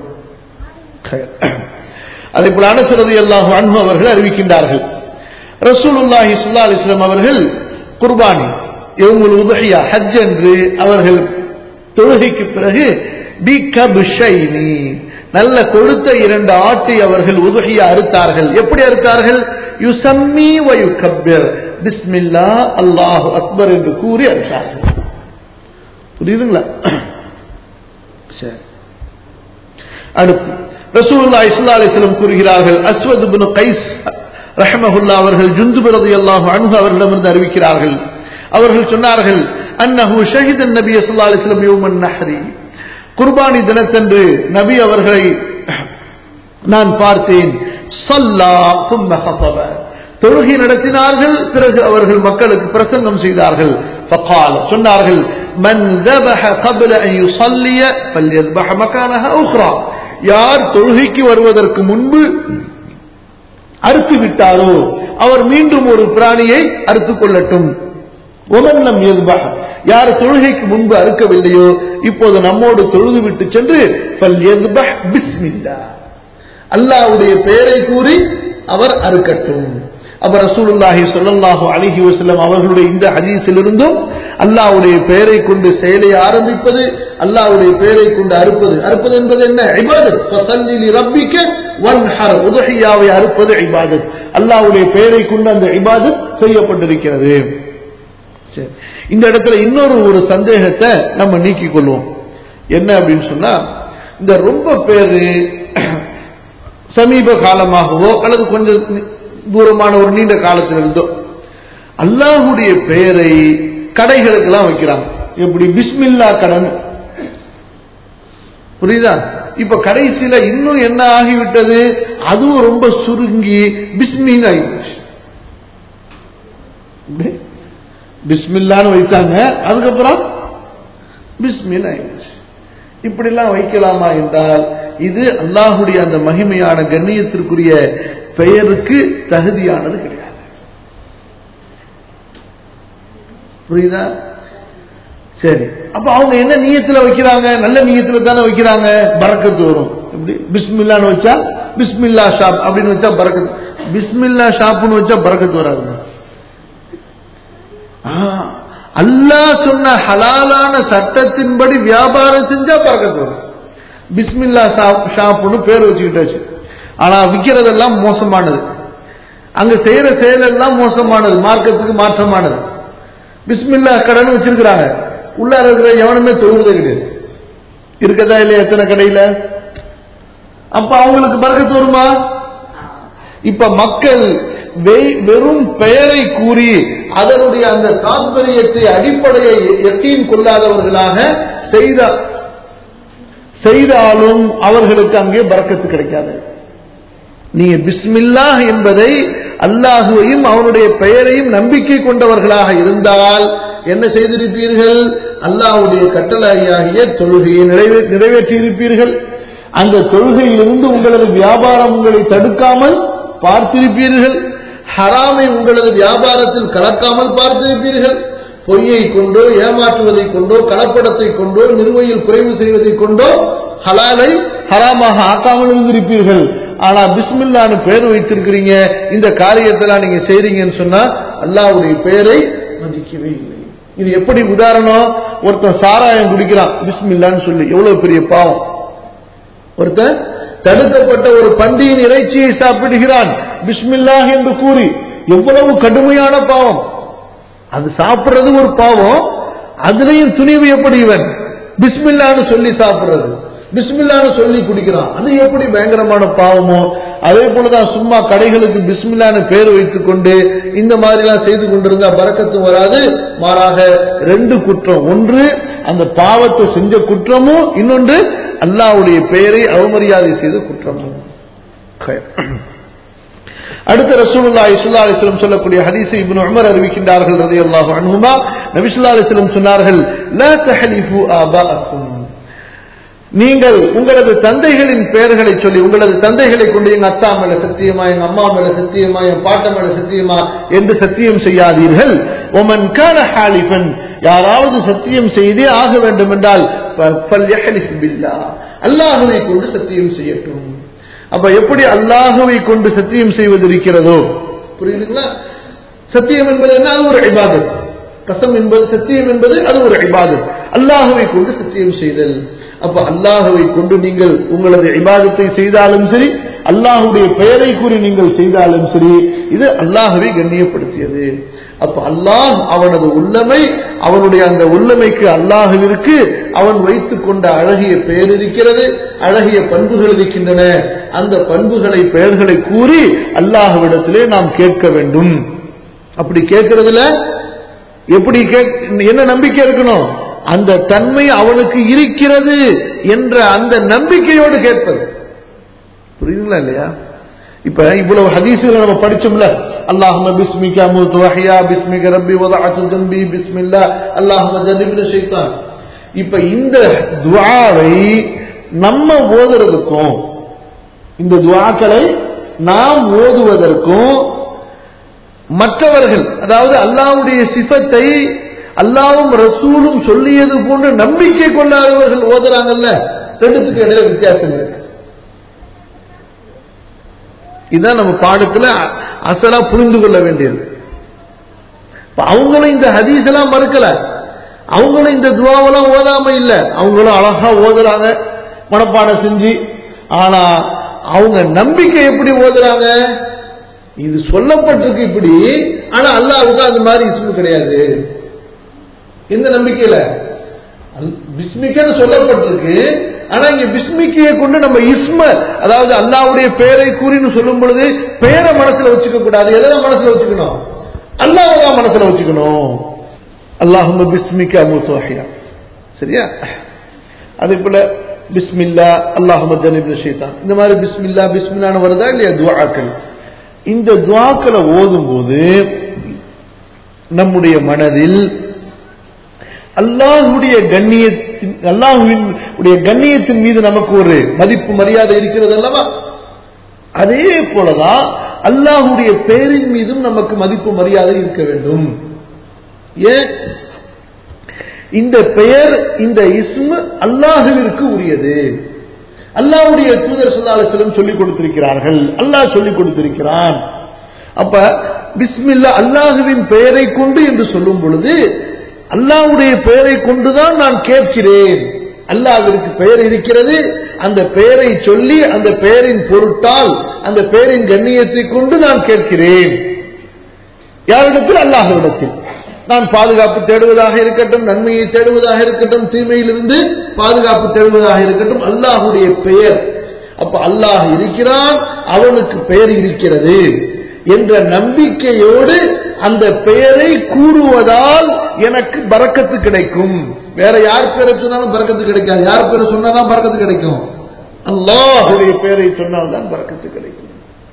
B: அதே போல அனசரது அல்லாஹு அன்பு அவர்கள் அறிவிக்கின்றார்கள் ரசூலுல்லாஹி ஸல்லல்லாஹு அலைஹி வஸல்லம் அவர்கள் குர்பானி யௌமுல் உதுஹியா ஹஜ் என்று அவர்கள் தொழுகைக்கு பிறகு பி கப்ஷைனி நல்ல கொழுத்த இரண்டு ஆட்டை அவர்கள் உதுஹியா அறுத்தார்கள் எப்படி அறுத்தார்கள் யுசம்மி வ யுகப்பிர் பிஸ்மில்லா அல்லாஹு அக்பர் என்று கூறி அறுத்தார்கள் புரியுதுங்களா சரி அடுத்து ரசூலுல்லாஹி ஸல்லல்லாஹு அலைஹி வஸல்லம் கூறுகிறார்கள் அஸ்வத் இப்னு கைஸ் ரஹ்மஹுல்லா அவர்கள் ஜுந்துப் ரலியல்லாஹு அன்ஹு அவர்களிடமிருந்து அறிவிக்கிறார்கள் அவர்கள் சொன்னார்கள் அன்னஹு ஷஹித நபி ஸல்லல்லாஹு அலைஹி வஸல்லம் யௌமன் நஹ்ரி குர்பானி தினத்தன்று நபி அவர்களை நான் பார்த்தேன் ஸல்லா ثم خطب தொழுகை நடத்தினார்கள் பிறகு அவர்கள் மக்களுக்கு பிரசங்கம் செய்தார்கள் فقال சொன்னார்கள் من ذبح قبل ان يصلي فليذبح مكانها اخرى யார் தொழுகைக்கு வருவதற்கு முன்பு அறுத்து விட்டாரோ அவர் மீண்டும் ஒரு பிராணியை அறுத்துக் கொள்ளட்டும் ஒமன்னம் எல்பஹ் யார் தொழுகைக்கு முன்பு அறுக்கவில்லையோ இப்போது நம்மோடு தொழுது விட்டு சென்று பல் எல்பஹ் பிஸ்மில்லா அல்லாஹ்வுடைய பெயரை கூறி அவர் அறுக்கட்டும் அப்ப ரசூலுல்லாஹி ஸல்லல்லாஹு அலைஹி வஸல்லம் அவர்களுடைய இந்த ஹதீஸிலிருந்தும் அல்லாஹ்வுடைய பெயரை கொண்டு செயலை ஆரம்பிப்பது அல்லாஹ்வுடைய பெயரை கொண்டு அறுப்பது அறுப்பது என்பது என்ன இபாதத் ஃபஸல்லி லிரப்பிக வன்ஹர் உதுஹியாவை அறுப்பது இபாதத் அல்லாஹ்வுடைய பெயரை கொண்டு அந்த இபாதத் செய்யப்பட்டிருக்கிறது சரி இந்த இடத்துல இன்னொரு ஒரு சந்தேகத்தை நம்ம நீக்கிக் கொள்வோம் என்ன அப்படின்னு சொன்னா இந்த ரொம்ப பேரு சமீப காலமாகவோ அல்லது கொஞ்சம் தூரமான ஒரு நீண்ட காலத்தில் இருந்தோ அல்லாஹுடைய பெயரை கடைகளுக்கெல்லாம் வைக்கிறாங்க எப்படி பிஸ்மில்லா கடன் புரியுதா இப்ப கடைசியில இன்னும் என்ன ஆகிவிட்டது அதுவும் ரொம்ப சுருங்கி பிஸ்மின்னு ஆகிடுச்சு இப்படி பிஸ்மில்லான்னு வைத்தாங்க அதுக்கப்புறம் பிஸ்மின்னு ஆகிடுச்சு இப்படிலாம் வைக்கலாமா என்றால் இது அல்லாஹுடைய அந்த மகிமையான கண்ணியத்திற்குரிய பெயருக்கு தகுதியானது கிடையாது புரியுதா சரி அப்ப அவங்க என்ன நீயத்துல வைக்கிறாங்க நல்ல நீயத்துல தானே வைக்கிறாங்க பறக்கத்து வரும் எப்படி பிஸ்மில்லான்னு வச்சா பிஸ்மில்லா ஷாப் அப்படின்னு வச்சா பறக்கத்து பிஸ்மில்லா ஷாப்னு வச்சா பறக்கத்து வராது அல்லாஹ் சொன்ன ஹலாலான சட்டத்தின்படி வியாபாரம் செஞ்சா பறக்கத்து வரும் பிஸ்மில்லா ஷாப்னு பேர் வச்சுக்கிட்டாச்சு ஆனா விற்கிறதெல்லாம் மோசமானது அங்க செய்யற செயலெல்லாம் மோசமானது மார்க்கத்துக்கு மாற்றமானது பிஸ்மில்லா கடன் வச்சிருக்கிறாங்க உள்ளார இருக்கிற எவனுமே தொழுவதே கிடையாது இருக்கதா இல்லையா எத்தனை கடையில அப்ப அவங்களுக்கு பறக்கத்து வருமா இப்ப மக்கள் வெறும் பெயரை கூறி அதனுடைய அந்த தாத்பரியத்தை அடிப்படையை எட்டியும் கொள்ளாதவர்களாக செய்த செய்தாலும் அவர்களுக்கு அங்கே பறக்கத்து கிடைக்காது நீங்க பிஸ்மில்லாஹ் என்பதை அல்லாஹுவையும் அவனுடைய பெயரையும் நம்பிக்கை கொண்டவர்களாக இருந்தால் என்ன செய்திருப்பீர்கள் அல்லாஹ்வுடைய கட்டளையாகிய தொழுகையை நிறைவே நிறைவேற்றியிருப்பீர்கள் அந்த தொழுகையிலிருந்து உங்களது வியாபாரம் உங்களை தடுக்காமல் பார்த்திருப்பீர்கள் ஹராமை உங்களது வியாபாரத்தில் கலக்காமல் பார்த்திருப்பீர்கள் பொய்யை கொண்டோ ஏமாற்றுவதை கொண்டோ கலப்படத்தை கொண்டோ நிறுவையில் குறைவு செய்வதை கொண்டோ ஹலாலை ஹராமாக ஆக்காமல் இருந்திருப்பீர்கள் ஆனா பிஸ்மில்லான்னு பேர் வைத்திருக்கிறீங்க இந்த காரியத்தெல்லாம் நீங்க செய்றீங்கன்னு சொன்னா அல்லாஹ்வுடைய பெயரை மதிக்கவே இல்லை இது எப்படி உதாரணம் ஒருத்தன் சாராயம் குடிக்கிறான் பிஸ்மில்லான்னு சொல்லி எவ்வளவு பெரிய பாவம் ஒருத்தன் தடுக்கப்பட்ட ஒரு பன்றியின் இறைச்சியை சாப்பிடுகிறான் பிஸ்மில்லாஹ் என்று கூறி எவ்வளவு கடுமையான பாவம் அது சாப்பிடுறது ஒரு பாவம் அதுலயும் துணிவு எப்படி இவன் பிஸ்மில்லான்னு சொல்லி சாப்பிடுறது பிஸ்மில்லான்னு சொல்லி குடிக்கிறான் அது எப்படி பயங்கரமான பாவமோ அதே போலதான் சும்மா கடைகளுக்கு பிஸ்மில்லான்னு பேர் வைத்துக் கொண்டு இந்த மாதிரி எல்லாம் செய்து கொண்டிருந்தா பறக்கத்தும் வராது மாறாக ரெண்டு குற்றம் ஒன்று அந்த பாவத்தை செஞ்ச குற்றமும் இன்னொன்று அல்லாஹ்வுடைய பெயரை அவமரியாதை செய்த குற்றமும் அடுத்த ரசூலுல்லாஹி ஸல்லல்லாஹு அலைஹி வஸல்லம் சொல்லக்கூடிய ஹதீஸை இப்னு உமர் அறிவிக்கின்றார்கள் ரலியல்லாஹு அன்ஹுமா நபி ஸல்லல்லாஹு அலைஹி வஸல்லம் சொன்னார்கள் லா தஹலிஃபு ஆபாஅக்கும் நீங்கள் உங்களது தந்தைகளின் பெயர்களை சொல்லி உங்களது தந்தைகளை கொண்டு எங்க அத்தா மேல சத்தியமா எங்க அம்மா மேல சத்தியமா என் பாட்ட மேல சத்தியமா என்று சத்தியம் செய்யாதீர்கள் ஒமன் கான ஹாலிஃபன் யாராவது சத்தியம் செய்தே ஆக வேண்டும் என்றால் ஃபல்யஹலிஃப் பில்லாஹ் அல்லாஹ்வை கொண்டு சத்தியம் செய்யட்டும் அப்ப எப்படி அல்லாஹுவை கொண்டு சத்தியம் செய்வது இருக்கிறதோ புரியுதுங்களா சத்தியம் என்பது என்ன அது ஒரு இபாதத் கசம் என்பது சத்தியம் என்பது அது ஒரு இபாதத் அல்லாஹுவை கொண்டு சத்தியம் செய்தல் அப்ப அல்லாஹுவை கொண்டு நீங்கள் உங்களது இபாதத்தை செய்தாலும் சரி அல்லாஹுடைய பெயரை கூறி நீங்கள் செய்தாலும் சரி இது அல்லாஹுவை கண்ணியப்படுத்தியது அப்ப அல்லாஹ் அவனது உள்ளமை அவனுடைய அந்த உள்ளமைக்கு அல்லாஹுவிற்கு அவன் வைத்துக் கொண்ட அழகிய பெயர் இருக்கிறது அழகிய பண்புகள் இருக்கின்றன அந்த பண்புகளை பெயர்களை கூறி அல்லாஹுவிடத்திலே நாம் கேட்க வேண்டும் அப்படி கேட்கறதுல எப்படி கேக் என்ன நம்பிக்கை இருக்கணும் அந்த தன்மை அவனுக்கு இருக்கிறது என்ற அந்த நம்பிக்கையோடு கேட்பது புரியுதுங்களா இல்லையா இப்ப இவ்வளவு ஹதீசுகளை நம்ம படிச்சோம்ல அல்லாஹும பிஸ்மிக அமுத்து வஹ்யா பிஸ்மிக ரப்பி வதஅத்து தம்பி பிஸ்மில்லா அல்லாஹும ஜன்னிப்ன ஷைத்தான் இப்ப இந்த துஆவை நம்ம ஓதுறதுக்கும் இந்த துஆக்களை நாம் ஓதுவதற்கும் மற்றவர்கள் அதாவது அல்லாஹ்வுடைய சிஃபத்தை அல்லாவும் ரசூலும் சொல்லியது போன்று நம்பிக்கை கொள்ளாதவர்கள் ஓதுறாங்கல்ல ரெண்டுத்துக்கு இடையில வித்தியாசம் இருக்கு இதுதான் நம்ம பாடத்துல அசலா புரிந்து கொள்ள வேண்டியது அவங்களும் இந்த ஹதீஸ் எல்லாம் மறுக்கல அவங்களும் இந்த துவாவெல்லாம் ஓதாம இல்ல அவங்களும் அழகா ஓதுறாங்க மனப்பாடம் செஞ்சு ஆனா அவங்க நம்பிக்கை எப்படி ஓதுறாங்க இது சொல்லப்பட்டிருக்கு இப்படி ஆனா அல்லாவுக்கு அந்த மாதிரி இஸ்மு கிடையாது எந்த நம்பிக்கையில பிஸ்மிக்கன்னு சொல்லப்பட்டிருக்கு ஆனா இங்க பிஸ்மிக்கையை கொண்டு நம்ம இஸ்ம அதாவது அல்லாவுடைய பெயரை கூறின்னு சொல்லும் பொழுது பெயரை மனசுல வச்சுக்க கூடாது எதை மனசுல வச்சுக்கணும் அல்லாஹ் மனசுல வச்சுக்கணும் அல்லாஹும் பிஸ்மிக்கா மூத்துவாஹியா சரியா அதே போல பிஸ்மில்லா அல்லாஹும ஜனிப் ஷைத்தான் இந்த மாதிரி பிஸ்மில்லா பிஸ்மில்லான்னு வருதா இல்லையா துவாக்கள் இந்த துவாக்களை ஓதும் போது நம்முடைய மனதில் அல்லாஹுடைய கண்ணியத்தின் அல்லாஹுவின் உடைய கண்ணியத்தின் மீது நமக்கு ஒரு மதிப்பு மரியாதை இருக்கிறது அல்லவா அதே போலதான் அல்லாஹுடைய பெயரின் மீதும் நமக்கு மதிப்பு மரியாதை இருக்க வேண்டும் ஏன் இந்த பெயர் இந்த இஸ்மு அல்லாஹுவிற்கு உரியது அல்லாஹுடைய தூதர் சொல்லாலத்திலும் சொல்லிக் கொடுத்திருக்கிறார்கள் அல்லாஹ் சொல்லிக் கொடுத்திருக்கிறான் அப்ப பிஸ்மில்லா அல்லாஹுவின் பெயரை கொண்டு என்று சொல்லும் பொழுது அல்லாஹ்வுடைய பெயரை கொண்டுதான் நான் கேட்கிறேன் அல்லாஹ்விற்கு பெயர் இருக்கிறது அந்த பெயரை சொல்லி அந்த பெயரின் பொருட்டால் அந்த பெயரின் கண்ணியத்தை கொண்டு நான் கேட்கிறேன் யாரிடத்தில் அல்லாஹ்விடத்தில் நான் பாதுகாப்பு தேடுவதாக இருக்கட்டும் நன்மையை தேடுவதாக இருக்கட்டும் தீமையிலிருந்து பாதுகாப்பு தேடுவதாக இருக்கட்டும் அல்லாஹுடைய பெயர் அப்ப அல்லாஹ் இருக்கிறான் அவனுக்கு பெயர் இருக்கிறது என்ற நம்பிக்கையோடு அந்த பெயரை கூறுவதால் எனக்கு பறக்கத்து கிடைக்கும் வேற யார் பேரை சொன்னாலும் பறக்கத்து கிடைக்காது யார் பேரை சொன்னாதான் பறக்கத்து கிடைக்கும் அல்லாஹுடைய பெயரை சொன்னால்தான் பறக்கத்து கிடைக்கும்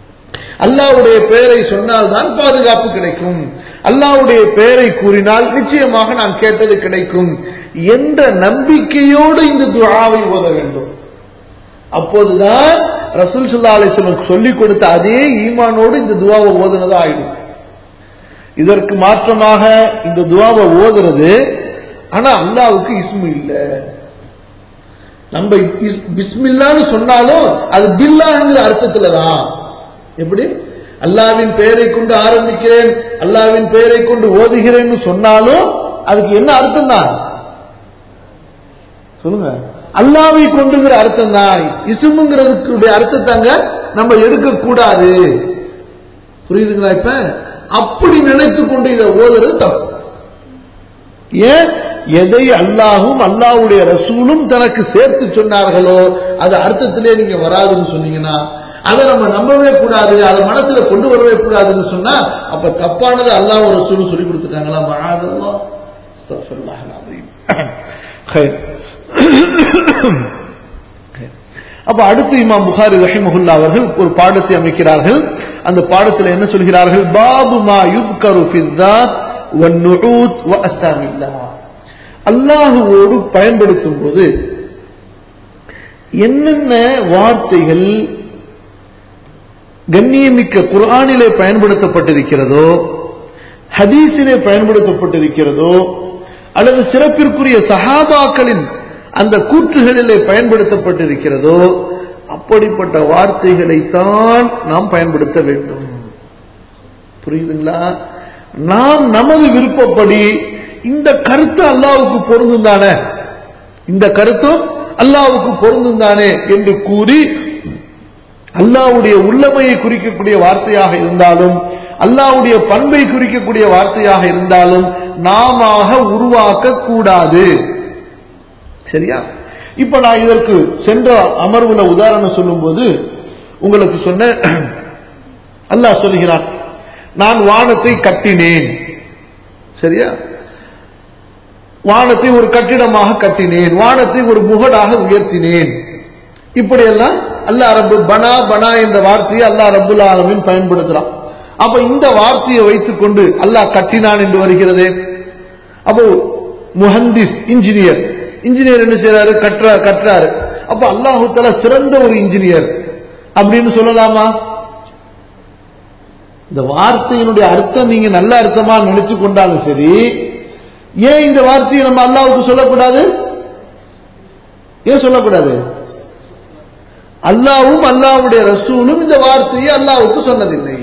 B: அல்லாஹ்வுடைய பெயரை சொன்னால் தான் பாதுகாப்பு கிடைக்கும் அல்லாஹ்வுடைய பெயரை கூறினால் நிச்சயமாக நான் கேட்டது கிடைக்கும் என்ற நம்பிக்கையோடு இந்த துஆவை ஓத வேண்டும் அப்போதுதான் ரசூல் சுல்லா அலிஸ்லம் சொல்லிக் கொடுத்த அதே ஈமானோடு இந்த துவாவை ஓதுனதா ஆயிடும் இதற்கு மாற்றமாக இந்த துவாவை ஓதுறது ஆனா அல்லாவுக்கு இஸ்மு இல்ல நம்ம இஸ்- பிஸ்மில்லான்னு சொன்னாலும் அது பில்லாங்கிற அர்த்தத்துல தான் எப்படி அல்லாவின் பெயரை கொண்டு ஆரம்பிக்கிறேன் அல்லாவின் பெயரை கொண்டு ஓதுகிறேன்னு சொன்னாலும் அதுக்கு என்ன அர்த்தம் தான் சொல்லுங்க அல்லாவை கொண்டுங்கிற அர்த்தம் தான் இசுமுங்கிறதுக்கு அர்த்தத்தாங்க நம்ம எடுக்க கூடாது புரியுதுங்களா இப்ப அப்படி நினைத்து கொண்டு இதை ஓதுறது தப்பு ஏன் எதை அல்லாஹும் அல்லாஹ்வுடைய ரசூலும் தனக்கு சேர்த்து சொன்னார்களோ அது அர்த்தத்திலே நீங்க வராதுன்னு சொன்னீங்கன்னா அதை நம்ம நம்பவே கூடாது அதை மனசுல கொண்டு வரவே கூடாதுன்னு சொன்னா அப்ப தப்பானது அல்லாஹ் ரசூலும் சொல்லி கொடுத்துட்டாங்களா மகாதல்லா அஸ்தக்ஃபிருல்லாஹ் அல்-அஸீம். خير. அப்ப அடுத்து இமாம் புகாரி ரஹிமஹுல்லா அவர்கள் ஒரு பாடத்தை அமைக்கிறார்கள் அந்த பாடத்தில் என்ன சொல்கிறார்கள் பாபு மா யுத்கரு ஃபிஸ்ஸாத் வன்-நுஊத் வ அஸ்தாமில்லாஹ் அல்லாஹுவோடு பயன்படுத்தும் போது என்னென்ன வார்த்தைகள் கண்ணியமிக்க குர்ஆனிலே பயன்படுத்தப்பட்டிருக்கிறதோ ஹதீஸிலே பயன்படுத்தப்பட்டிருக்கிறதோ அல்லது சிறப்பிற்குரிய சஹாபாக்களின் அந்த கூற்றுகளிலே பயன்படுத்தப்பட்டிருக்கிறதோ அப்படிப்பட்ட வார்த்தைகளை தான் நாம் பயன்படுத்த வேண்டும் புரியுதுங்களா நாம் நமது விருப்பப்படி இந்த கருத்து அல்லாவுக்கு பொருந்தும் தானே இந்த கருத்தும் அல்லாவுக்கு பொருந்தும் தானே என்று கூறி அல்லாவுடைய உள்ளமையை குறிக்கக்கூடிய வார்த்தையாக இருந்தாலும் அல்லாவுடைய பண்பை குறிக்கக்கூடிய வார்த்தையாக இருந்தாலும் நாம உருவாக்க கூடாது சரியா இப்ப நான் இதற்கு சென்ற அமர்வுல உதாரணம் சொல்லும்போது உங்களுக்கு சொன்ன அல்லாஹ் சொல்கிறான் நான் வானத்தை கட்டினேன் சரியா வானத்தை ஒரு கட்டிடமாக கட்டினேன் வானத்தை ஒரு முகடாக உயர்த்தினேன் இப்படியெல்லாம் அல்லாஹ் ரப்பு பனா பனா என்ற வார்த்தையை அல்லாஹ் ரப்புல் ஆலமீன் பயன்படுத்துறான் அப்ப இந்த வார்த்தையை வைத்துக்கொண்டு அல்லாஹ் கட்டினான் என்று வருகிறது அப்போ முஹந்திஸ் இன்ஜினியர் இன்ஜினியர் என்ன செய்யறாரு கட்டுற கட்டுறாரு அப்ப அல்லாஹு தஆலா சிறந்த ஒரு இன்ஜினியர் அப்படின்னு சொல்லலாமா இந்த வார்த்தையினுடைய அர்த்தம் நீங்க நல்ல அர்த்தமா நினைச்சு கொண்டாலும் சரி ஏன் இந்த வார்த்தையை நம்ம அல்லாஹ்வுக்கு சொல்லக்கூடாது ஏன் சொல்லக்கூடாது அல்லாவும் அல்லாவுடைய ரசூலும் இந்த வார்த்தையை அல்லாவுக்கு சொன்னதில்லை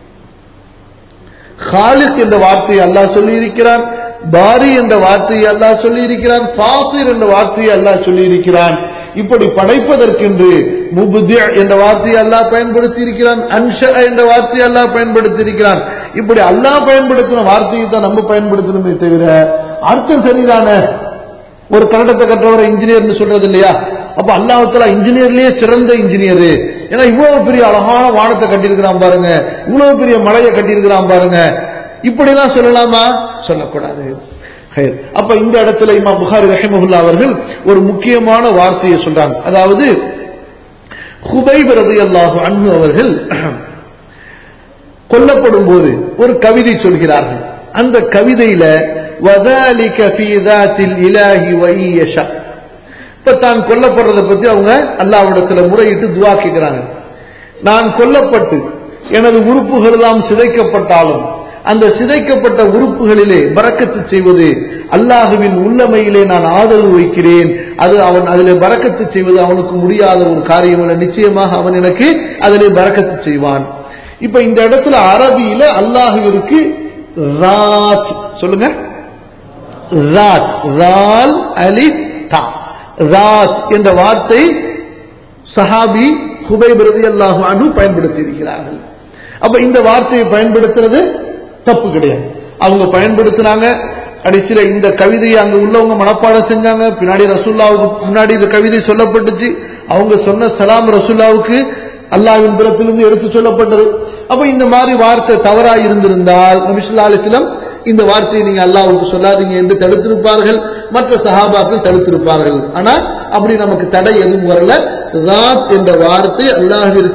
B: ஹாலிக் என்ற வார்த்தையை அல்லாஹ் சொல்லி இருக்கிறான் பாரி என்ற வார்த்தையை அல்லாஹ் சொல்லி இருக்கிறான் ஃபாசிர் என்ற வார்த்தையை அல்லாஹ் சொல்லி இருக்கிறான் இப்படி படைப்பதற்கென்று முபுதி என்ற வார்த்தையை அல்லாஹ் பயன்படுத்தி இருக்கிறான் அன்ஷ என்ற வார்த்தையை அல்லாஹ் பயன்படுத்தி இருக்கிறான் இப்படி அல்லாஹ் பயன்படுத்தின வார்த்தையை தான் நம்ம பயன்படுத்தணுமே தவிர அர்த்தம் சரிதானே ஒரு கட்டடத்தை கட்டுறவரை இன்ஜினியர்னு சொல்றது இல்லையா அப்ப அல்லாஹால இன்ஜினியர்லயே சிறந்த இன்ஜினியர் ஏன்னா இவ்வளவு பெரிய அழகான வானத்தை கட்டியிருக்கிறான் பாருங்க இவ்வளவு பெரிய மலையை கட்டியிருக்கிறான் பாருங்க இப்படிலாம் சொல்லலாமா சொல்லக்கூடாது ஹைர். அப்ப இந்த இடத்துல இமா புகாரி ரஹிமஹுல்லா அவர்கள் ஒரு முக்கியமான வார்த்தையை சொல்றாங்க அதாவது ஹுபைப் ரலியல்லாஹு அன்ஹு அவர்கள் கொல்லப்படும் போது ஒரு கவிதை சொல்கிறார்கள் அந்த கவிதையில وَذَلِكَ فِي ذَاتِ الْإِلَهِ وَإِنْ يَشَأْ இப்ப தான் கொல்லப்படுறதை பத்தி அவங்க அல்லாவிடத்துல முறையிட்டு துவா கேட்கிறாங்க நான் கொல்லப்பட்டு எனது உறுப்புகள் எல்லாம் சிதைக்கப்பட்டாலும் அந்த சிதைக்கப்பட்ட உறுப்புகளிலே பறக்கத்து செய்வது அல்லாஹுவின் உள்ளமையிலே நான் ஆதரவு வைக்கிறேன் அது அவன் அதிலே பறக்கத்து செய்வது அவனுக்கு முடியாத ஒரு காரியம் அல்ல நிச்சயமாக அவன் எனக்கு அதிலே பறக்கத்து செய்வான் இப்ப இந்த இடத்துல அரபியில அல்லாஹுவிற்கு ராத் சொல்லுங்க ராத் ரால் அலிஃப் தா ராத் என்ற வார்த்தை சஹாபி ஹுபைப் ரலியல்லாஹு அன்ஹு பயன்படுத்தி இருக்கிறார்கள் அப்ப இந்த வார்த்தையை பயன்படுத்துறது தப்பு கிடையாது அவங்க பயன்படுத்தினாங்க கடைசியில இந்த கவிதையை அங்க உள்ளவங்க மனப்பாடம் செஞ்சாங்க பின்னாடி ரசூல்லாவுக்கு முன்னாடி இந்த கவிதை சொல்லப்பட்டுச்சு அவங்க சொன்ன சலாம் ரசூல்லாவுக்கு அல்லாஹ்வின் புறத்திலிருந்து எடுத்து சொல்லப்பட்டது அப்ப இந்த மாதிரி வார்த்தை தவறா இருந்திருந்தால் நபிசுல்லா அலிஸ்லம் இந்த வார்த்தையை நீங்க அல்லாஹ்வுக்கு சொல்லாதீங்க என்று தடுத்திருப்பார்கள் மற்ற சஹாபாக்கள் தடுத்திருப்பார்கள் ஆனா அப்படி நமக்கு தடை எதுவும் வரல ராத் என்ற வார்த்தை அல்லாஹ்விற்கு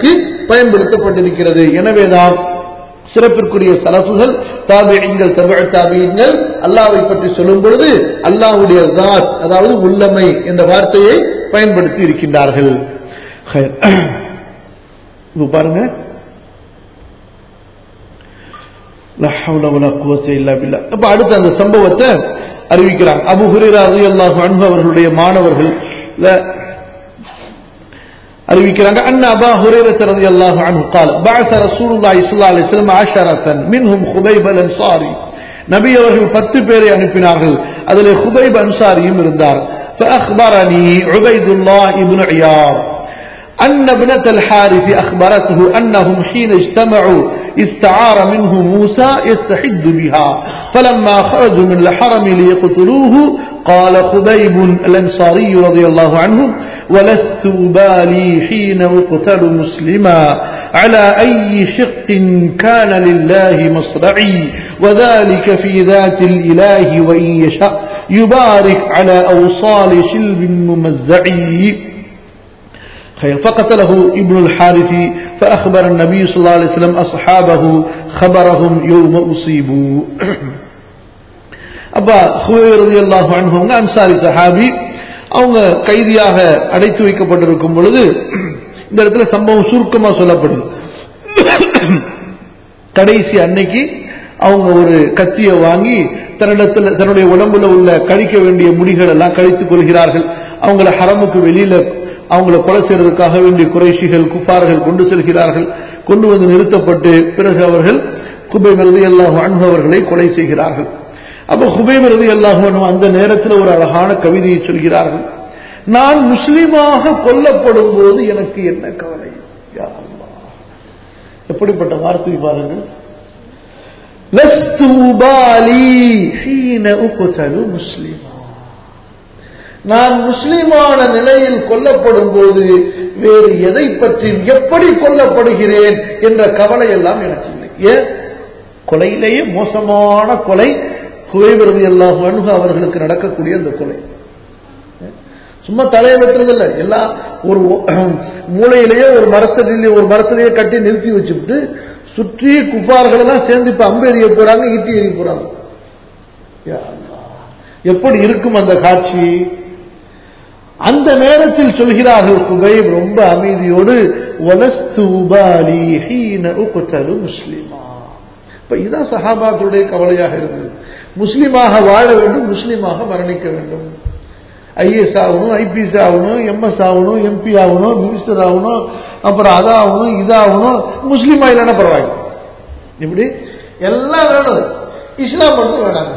B: பயன்படுத்தப்பட்டிருக்கிறது எனவேதான் சிறப்பிற்குரிய சலப்புகள் தாபியங்கள் தப தாபியங்கள் அல்லாவை பற்றி சொல்லும் பொழுது அல்லாஹ்வுடைய தாத் அதாவது உள்ளமை என்ற வார்த்தையை பயன்படுத்தி இருக்கின்றார்கள் ஹைர். இப்ப பாருங்க லா ஹவ்ல வலா குவத்த இல்லா பில்லா. அப்ப அடுத்த அந்த சம்பவத்தை அறிவிக்கிறாங்க அபு ஹுரைரா ரலியல்லாஹு அன்ஹு அவர்களுடைய மாணவர்கள் ல- அறிவிக்கிறாங்க அண்ண அபா ஹுரைரة رضي الله عنه قال بعث رسول الله صلى الله عليه وسلم عشرة منهم خبيب الأنصاري நபி அவர்கள் பத்து பேரை அனுப்பினார்கள் அதில் ஹுபைப் அன்சாரியும் இருந்தார் فأخبرني عبيد الله بن عياض أن ابنة الحارث أخبرته أنهم حين اجتمعوا استعار منه موسى يستحد بها فلما خرجوا من الحرم ليقتلوه قال خبيب الأنصاري رضي الله عنه ولست أبالي حين أقتل مسلما على أي شق كان لله مصرعي وذلك في ذات الإله وإن يشاء يبارك على أوصال شلب ممزعي خير فقتله ابن الحارث فأخبر النبي صلى الله عليه وسلم أصحابه خبرهم يوم أصيبوا அப்பா ஹுவேரதி அல்லாஹ் அவங்க அன்சாரி சஹாபி அவங்க கைதியாக அடைத்து வைக்கப்பட்டிருக்கும் பொழுது இந்த இடத்துல சம்பவம் சுருக்கமா சொல்லப்படுது கடைசி அன்னைக்கு அவங்க ஒரு கத்தியை வாங்கி தன்னிடத்துல தன்னுடைய உடம்புல உள்ள கழிக்க வேண்டிய முடிகள் எல்லாம் கழித்துக் கொள்கிறார்கள் அவங்கள ஹரமுக்கு வெளியில அவங்கள கொலை செய்யறதுக்காக வேண்டிய குறைஷிகள் குப்பார்கள் கொண்டு செல்கிறார்கள் கொண்டு வந்து நிறுத்தப்பட்டு பிறகு அவர்கள் குபை ரதி அல்லாஹ் அவர்களை கொலை செய்கிறார்கள் அப்ப ஹுபைப் ரதி அல்லாஹ் அந்த நேரத்தில் ஒரு அழகான கவிதையை சொல்கிறார்கள் நான் முஸ்லிமாக கொல்லப்படும் போது எனக்கு என்ன கவலை யா அல்லாஹ். எப்படிப்பட்ட வார்த்தை பாருங்கள் لست أبالي حين أقتل مسلما நான் முஸ்லிமான நிலையில் கொல்லப்படும் போது வேறு எதை பற்றி எப்படி கொல்லப்படுகிறேன் என்ற கவலை எல்லாம் எனக்கு இல்லை ஏன் கொலையிலேயே மோசமான கொலை குவைவிரதி எல்லாம் அணுக அவர்களுக்கு நடக்கக்கூடிய அந்த கொலை சும்மா தலையை வெட்டுறதில்ல எல்லாம் ஒரு மூளையிலேயே ஒரு மரத்தடியிலே ஒரு மரத்திலேயே கட்டி நிறுத்தி வச்சுட்டு சுற்றி குப்பார்கள் எல்லாம் சேர்ந்து இப்ப அம்பு எறிய போறாங்க ஈட்டி எறிய போறாங்க யா அல்லாஹ். எப்படி இருக்கும் அந்த காட்சி அந்த நேரத்தில் சொல்கிறார்கள் குபைப் ரொம்ப அமைதியோடு "வலஸ்து உபாலி ஹீன உக்தலு முஸ்லிமா இப்ப இதுதான் சஹாபாத்துடைய கவலையாக இருந்தது முஸ்லிமாக வாழ வேண்டும் முஸ்லிமாக மரணிக்க வேண்டும் ஐஏஎஸ் ஆகணும் ஐபிஎஸ் ஆகணும் எம்எஸ் ஆகணும் எம்பி ஆகணும் மினிஸ்டர் ஆகணும் அப்புறம் அதாகணும் இதாகணும் முஸ்லீமா இல்லைன்னா பரவாயில்ல இப்படி எல்லாம் வேணும் இஸ்லாம் மட்டும் வேணாங்க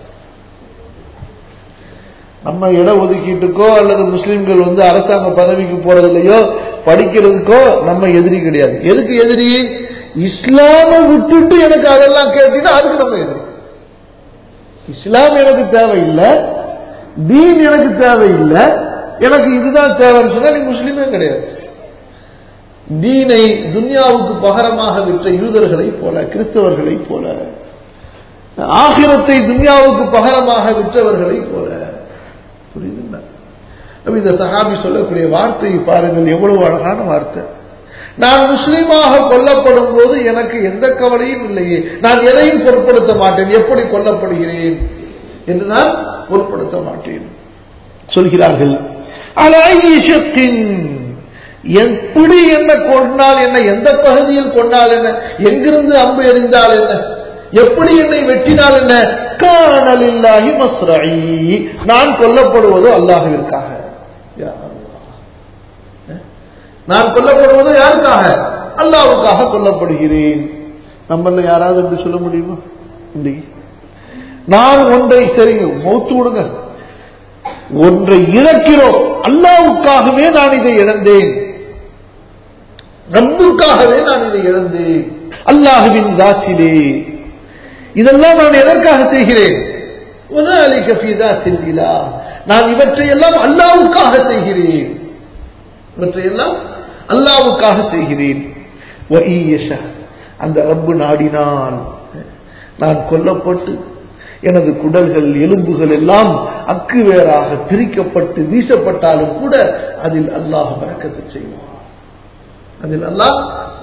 B: நம்ம இட ஒதுக்கீட்டுக்கோ அல்லது முஸ்லிம்கள் வந்து அரசாங்க பதவிக்கு போறதுலையோ படிக்கிறதுக்கோ நம்ம எதிரி கிடையாது எதுக்கு எதிரி இஸ்லாம விட்டுட்டு எனக்கு அதெல்லாம் கேட்டீங்கன்னா அதுக்கு நம்ம எதிரி இஸ்லாம் எனக்கு தேவையில்லை தீன் எனக்கு தேவையில்லை எனக்கு இதுதான் தேவைன்னு சொன்னா நீ முஸ்லீமே கிடையாது தீனை துன்யாவுக்கு பகரமாக விற்ற யூதர்களை போல கிறிஸ்தவர்களை போல ஆகிரத்தை துன்யாவுக்கு பகரமாக விற்றவர்களை போல புரியுதுங்களா அப்ப இந்த சஹாபி சொல்லக்கூடிய வார்த்தையை பாருங்கள் எவ்வளவு அழகான வார்த்தை நான் முஸ்லீமாக கொல்லப்படும் போது எனக்கு எந்த கவலையும் இல்லையே நான் எதையும் பொருட்படுத்த மாட்டேன் எப்படி கொல்லப்படுகிறேன் என்று நான் பொருட்படுத்த மாட்டேன் சொல்கிறார்கள் அலாயிஷத்தின் எப்படி என்ன கொண்டால் என்ன எந்த பகுதியில் கொண்டால் என்ன எங்கிருந்து அம்பு எறிந்தால் என்ன எப்படி என்னை வெட்டினால் என்ன காணலில்லாஹி மஸ்ரஇ நான் கொல்லப்படுவதோ அல்லாஹ்விற்காக யா அல்லாஹ். நான் கொல்லப்படுவதோ யாருக்காக அல்லாஹ்வுக்காக கொல்லப்படுகிறேன் நம்மள யாராவது இப்படி சொல்ல முடியுமா இன்றைக்கு நான் ஒன்றை சரிங்க மௌத்து விடுங்க ஒன்றை இழக்கிறோம் அல்லாவுக்காகவே நான் இதை இழந்தேன் ரப்புக்காகவே நான் இதை இழந்தேன் அல்லாஹுவின் தாசிலே இதெல்லாம் நான் எதற்காக செய்கிறேன் وذلك في ذات الإله. நான் இவற்றையெல்லாம் அல்லாவுக்காக செய்கிறேன் இவற்றையெல்லாம் அல்லாவுக்காக செய்கிறேன் وَإِن يَشَأْ. அந்த ரப்பு நாடினால் நான் கொல்லப்பட்டு எனது குடல்கள் எலும்புகள் எல்லாம் அக்கு வேறாக பிரிக்கப்பட்டு வீசப்பட்டாலும் கூட அதில் அல்லாஹ் பறக்கத்து செய்வான் அதில் அல்லாஹ்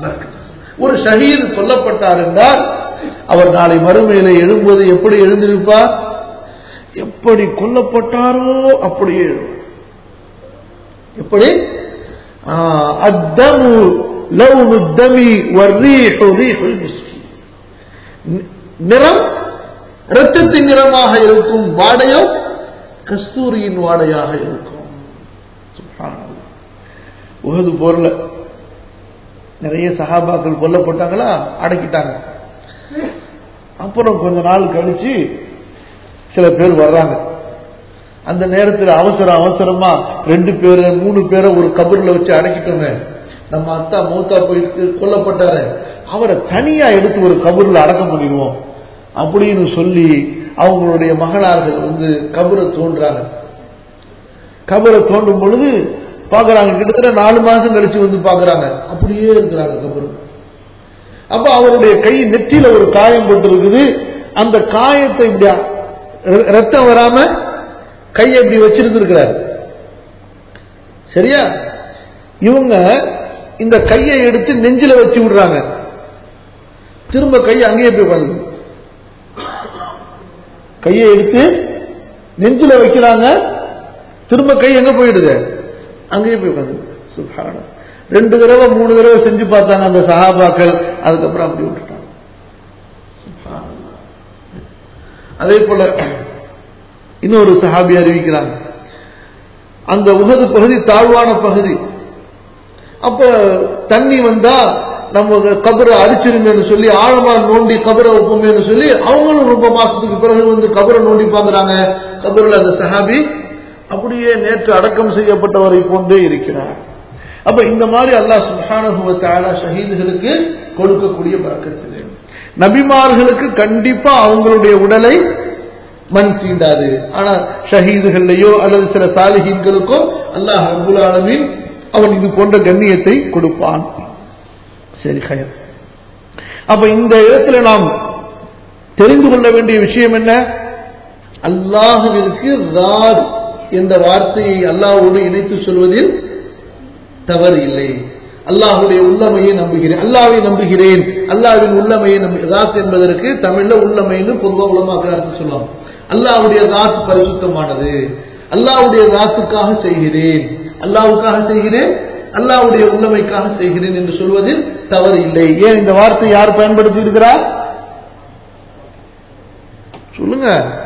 B: ஒரு ஷஹீத் கொல்லப்பட்டார் என்றால் அவர் நாளை மறுமையில எழும்போது எப்படி எழுந்திருப்பார் எப்படி கொல்லப்பட்டாரோ அப்படியே எழுவார் எப்படி ஆ, அத்தமு லவ்னு தமி வர்ரீஹு ரீஹுல் மிஸ்கி நி- நிறம் இரத்தத்தின் நிறமாக இருக்கும் வாடையோ கஸ்தூரியின் வாடையாக இருக்கும் சுப்ஹானல்லாஹ். உஹது போர்ல நிறைய சஹாபாக்கள் கொல்லப்பட்டாங்களா அடக்கிட்டாங்க அப்புறம் கொஞ்ச நாள் கழிச்சு சில பேர் வர்றாங்க அந்த நேரத்தில் அவசரம் அவசரமா ரெண்டு பேரை மூணு பேரை ஒரு கபர்ல வச்சு அடக்கிட்டோங்க நம்ம அத்தா மூத்தா போயிட்டு கொல்லப்பட்டாரு அவரை தனியா எடுத்து ஒரு கபர்ல அடக்கம் பண்ணிடுவோம் அப்படின்னு சொல்லி அவங்களுடைய மகளார்கள் வந்து கபரை தோன்றாங்க கபரை தோண்டும் பொழுது பாக்குறாங்க கிட்டத்தட்ட நாலு மாசம் கழிச்சு வந்து பாக்குறாங்க அப்படியே இருக்கிறாங்க கபரு அப்ப அவருடைய கை நெற்றியில ஒரு காயம் போட்டு இருக்குது அந்த காயத்தை இப்படி ர- ரத்தம் வராம கையை இப்படி வச்சிருந்திருக்கிறார் சரியா இவங்க இந்த கையை எடுத்து நெஞ்சில வச்சு விடுறாங்க திரும்ப கை அங்கேயே போய் உட்காந்து கையை எடுத்து நெஞ்சில வைக்கிறாங்க திரும்ப கை எங்க போயிடுது அங்கேயே போய் உட்காந்து சுப்ஹானல்லாஹ். ரெண்டு தடவை மூணு தடவை செஞ்சு பார்த்தாங்க அந்த சஹாபாக்கள் அதுக்கப்புறம் அப்படி விட்டுட்டாங்க சுப்ஹானல்லாஹ். அதே போல இன்னொரு சஹாபி அறிவிக்கிறாங்க அந்த உகது பகுதி தாழ்வான பகுதி அப்ப தண்ணி வந்தா நம்ம கபரை அடிச்சிருங்கன்னு சொல்லி ஆழமா நோண்டி கபரை வைப்போமேன்னு சொல்லி அவங்களும் ரொம்ப மாசத்துக்கு பிறகு வந்து கபரை நோண்டி பாக்குறாங்க கபரில் அந்த சஹாபி அப்படியே நேற்று அடக்கம் செய்யப்பட்டவரை போன்றே இருக்கிறார் அப்ப இந்த மாதிரி அல்லாஹ் சுப்ஹானஹு வ தஆலா ஷஹீதுகளுக்கு கொடுக்கக்கூடிய பறக்கத்து நபிமார்களுக்கு கண்டிப்பா அவங்களுடைய உடலை மண் தீண்டாது ஆனா ஷஹீதுகள்லையோ அல்லது சில சாலிஹீன்களுக்கோ அல்லாஹ் ரபுல் ஆலமீன் அவன் இது போன்ற கண்ணியத்தை கொடுப்பான் சரி கயர் அப்ப இந்த இடத்துல நாம் தெரிந்து கொள்ள வேண்டிய விஷயம் என்ன அல்லாஹுவிற்கு ராத் என்ற வார்த்தையை அல்லாஹ்வோடு இணைத்து சொல்வதில் தவறு இல்லை அல்லாஹுடைய உள்ளமையை நம்புகிறேன் அல்லாவை நம்புகிறேன் அல்லாவின் உள்ளமையை நம்பு ராத் என்பதற்கு தமிழ்ல உள்ளமைன்னு பொதுவாக உலமாக்க அர்த்தம் சொல்லுவாங்க அல்லாஹ்வுடைய ராத் பரிசுத்தமானது அல்லாஹ்வுடைய ராத்துக்காக செய்கிறேன் அல்லாஹ்வுக்காக செய்கிறேன் அல்லாஹ்வுடைய உள்ளமைக்காக செய்கிறேன் என்று சொல்வதில் தவறு இல்லை ஏன் இந்த வார்த்தை யார் பயன்படுத்தி இருக்கிறார் சொல்லுங்க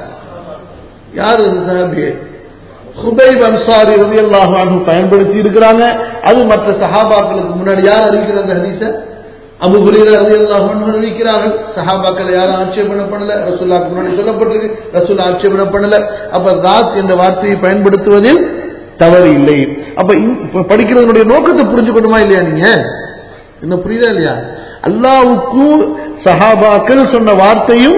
B: யார் இந்த சஹாபியே ஹுபைப் அன்சாரி ரலியல்லாஹு அன்ஹு பயன்படுத்தி இருக்கிறாங்க அது மற்ற சஹாபாக்களுக்கு முன்னாடி யார் அறிவிக்கிற அந்த ஹதீஸ அபு ஹுரைரா ரலியல்லாஹு அன்ஹு அறிவிக்கிறார்கள் சஹாபாக்கள் யாரும் ஆட்சேபணம் பண்ணல ரசூலுல்லாஹ்க்கு முன்னாடி சொல்லப்பட்டிருக்கு ரசூல் ஆட்சேபணம் பண்ணல அப்ப ராத் என்ற வார்த்தையை பயன்படுத்துவதில் தவறு இல்லை அப்ப இந்த- இப்ப படிக்கிறதனுடைய நோக்கத்தை புரிஞ்சுக்கணுமா இல்லையா நீங்க என்ன புரியுதா இல்லையா அல்லாவுக்கும் சஹாபாக்கள் சொன்ன வார்த்தையும்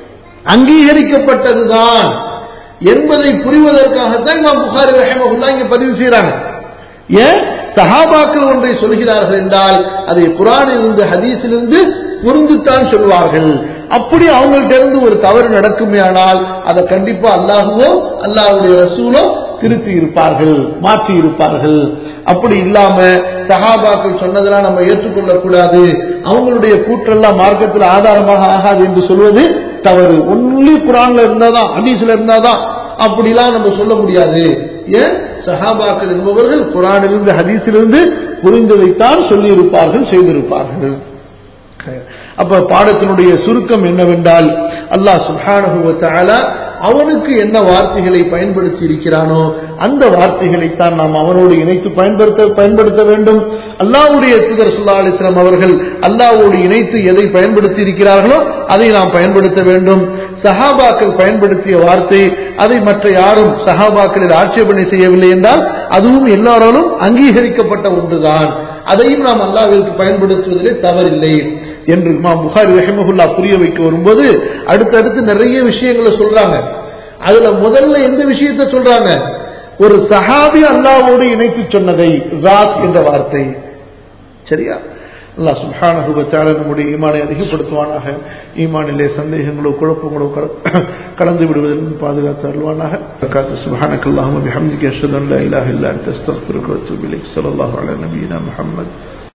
B: அங்கீகரிக்கப்பட்டதுதான் என்பதை புரிவதற்காகத்தான் இமாம் புகாரி ரஹிமஹுல்லா இங்க பதிவு செய்யறாங்க ஏன் சஹாபாக்கள் ஒன்றை சொல்கிறார்கள் என்றால் அதை குரானிலிருந்து ஹதீஸிலிருந்து புரிந்துத்தான் சொல்வார்கள் அப்படி அவங்கள்ட்ட இருந்து ஒரு தவறு நடக்குமே ஆனால் அதை கண்டிப்பா அல்லாஹுவோ அல்லாஹ்வுடைய ரசூலோ திருத்தி இருப்பார்கள் மாற்றி இருப்பார்கள் அப்படி இல்லாம சஹாபாக்கள் சொன்னதெல்லாம் நம்ம ஏற்றுக்கொள்ளக் கூடாது அவங்களுடைய கூற்றெல்லாம் மார்க்கத்தில் ஆதாரமாக ஆகாது என்று சொல்வது தவறு ஒன்லி குரான்ல இருந்தாதான் ஹதீஸ்ல இருந்தாதான் அப்படிலாம் நம்ம சொல்ல முடியாது ஏன் சஹாபாக்கள் என்பவர்கள் குரானிலிருந்து ஹதீஸிலிருந்து புரிந்ததைத்தான் சொல்லி இருப்பார்கள் செய்திருப்பார்கள் அப்ப பாடத்தினுடைய சுருக்கம் என்னவென்றால் அல்லாஹ் சுப்ஹானஹு வ தஆலா அவனுக்கு என்ன வார்த்தைகளை பயன்படுத்தி இருக்கிறானோ அந்த வார்த்தைகளைத்தான் நாம் அவனோடு இணைத்து பயன்படுத்த பயன்படுத்த வேண்டும் அல்லாஹ்வுடைய தூதர் ஸல்லல்லாஹு அலைஹி வஸல்லம் அவர்கள் அல்லாஹ்வோடு இணைத்து எதை பயன்படுத்தி இருக்கிறார்களோ அதை நாம் பயன்படுத்த வேண்டும் சஹாபாக்கள் பயன்படுத்திய வார்த்தை அதை மற்ற யாரும் சஹாபாக்களில் ஆட்சேபனை செய்யவில்லை என்றால் அதுவும் எல்லாராலும் அங்கீகரிக்கப்பட்ட ஒன்றுதான் அதையும் நாம் அல்லாஹ்விற்கு பயன்படுத்துவதிலே தவறில்லை என்று இமாம் புகாரி ரஹிமஹுல்லா புரிய வைக்க வரும்போது அடுத்தடுத்து நிறைய விஷயங்களை சொல்றாங்க அதுல முதல்ல எந்த விஷயத்தை சொல்றாங்க ஒரு சஹாபி அல்லாஹ்வோடு இணைத்து சொன்னதை ராத் என்ற வார்த்தை சரியா அல்லாஹ் சுப்ஹானஹு வ தஆலா நம்முடைய ஈமானை அதிகப்படுத்துவானாக ஈமானிலே சந்தேகங்களோ குழப்பங்களோ கல- கலந்து விடுவதிலிருந்து பாதுகாத்து அருள்வானாக தக்காத்து சுப்ஹானக்கல்லாஹு வ பிஹம்திக அஷ்ஹது அன் லா இலாஹா இல்லா அன்த அஸ்தக்ஃபிருக வ அத்தூபு இலைக் ஸல்லல்லாஹு அலா நபியினா முஹம்மத்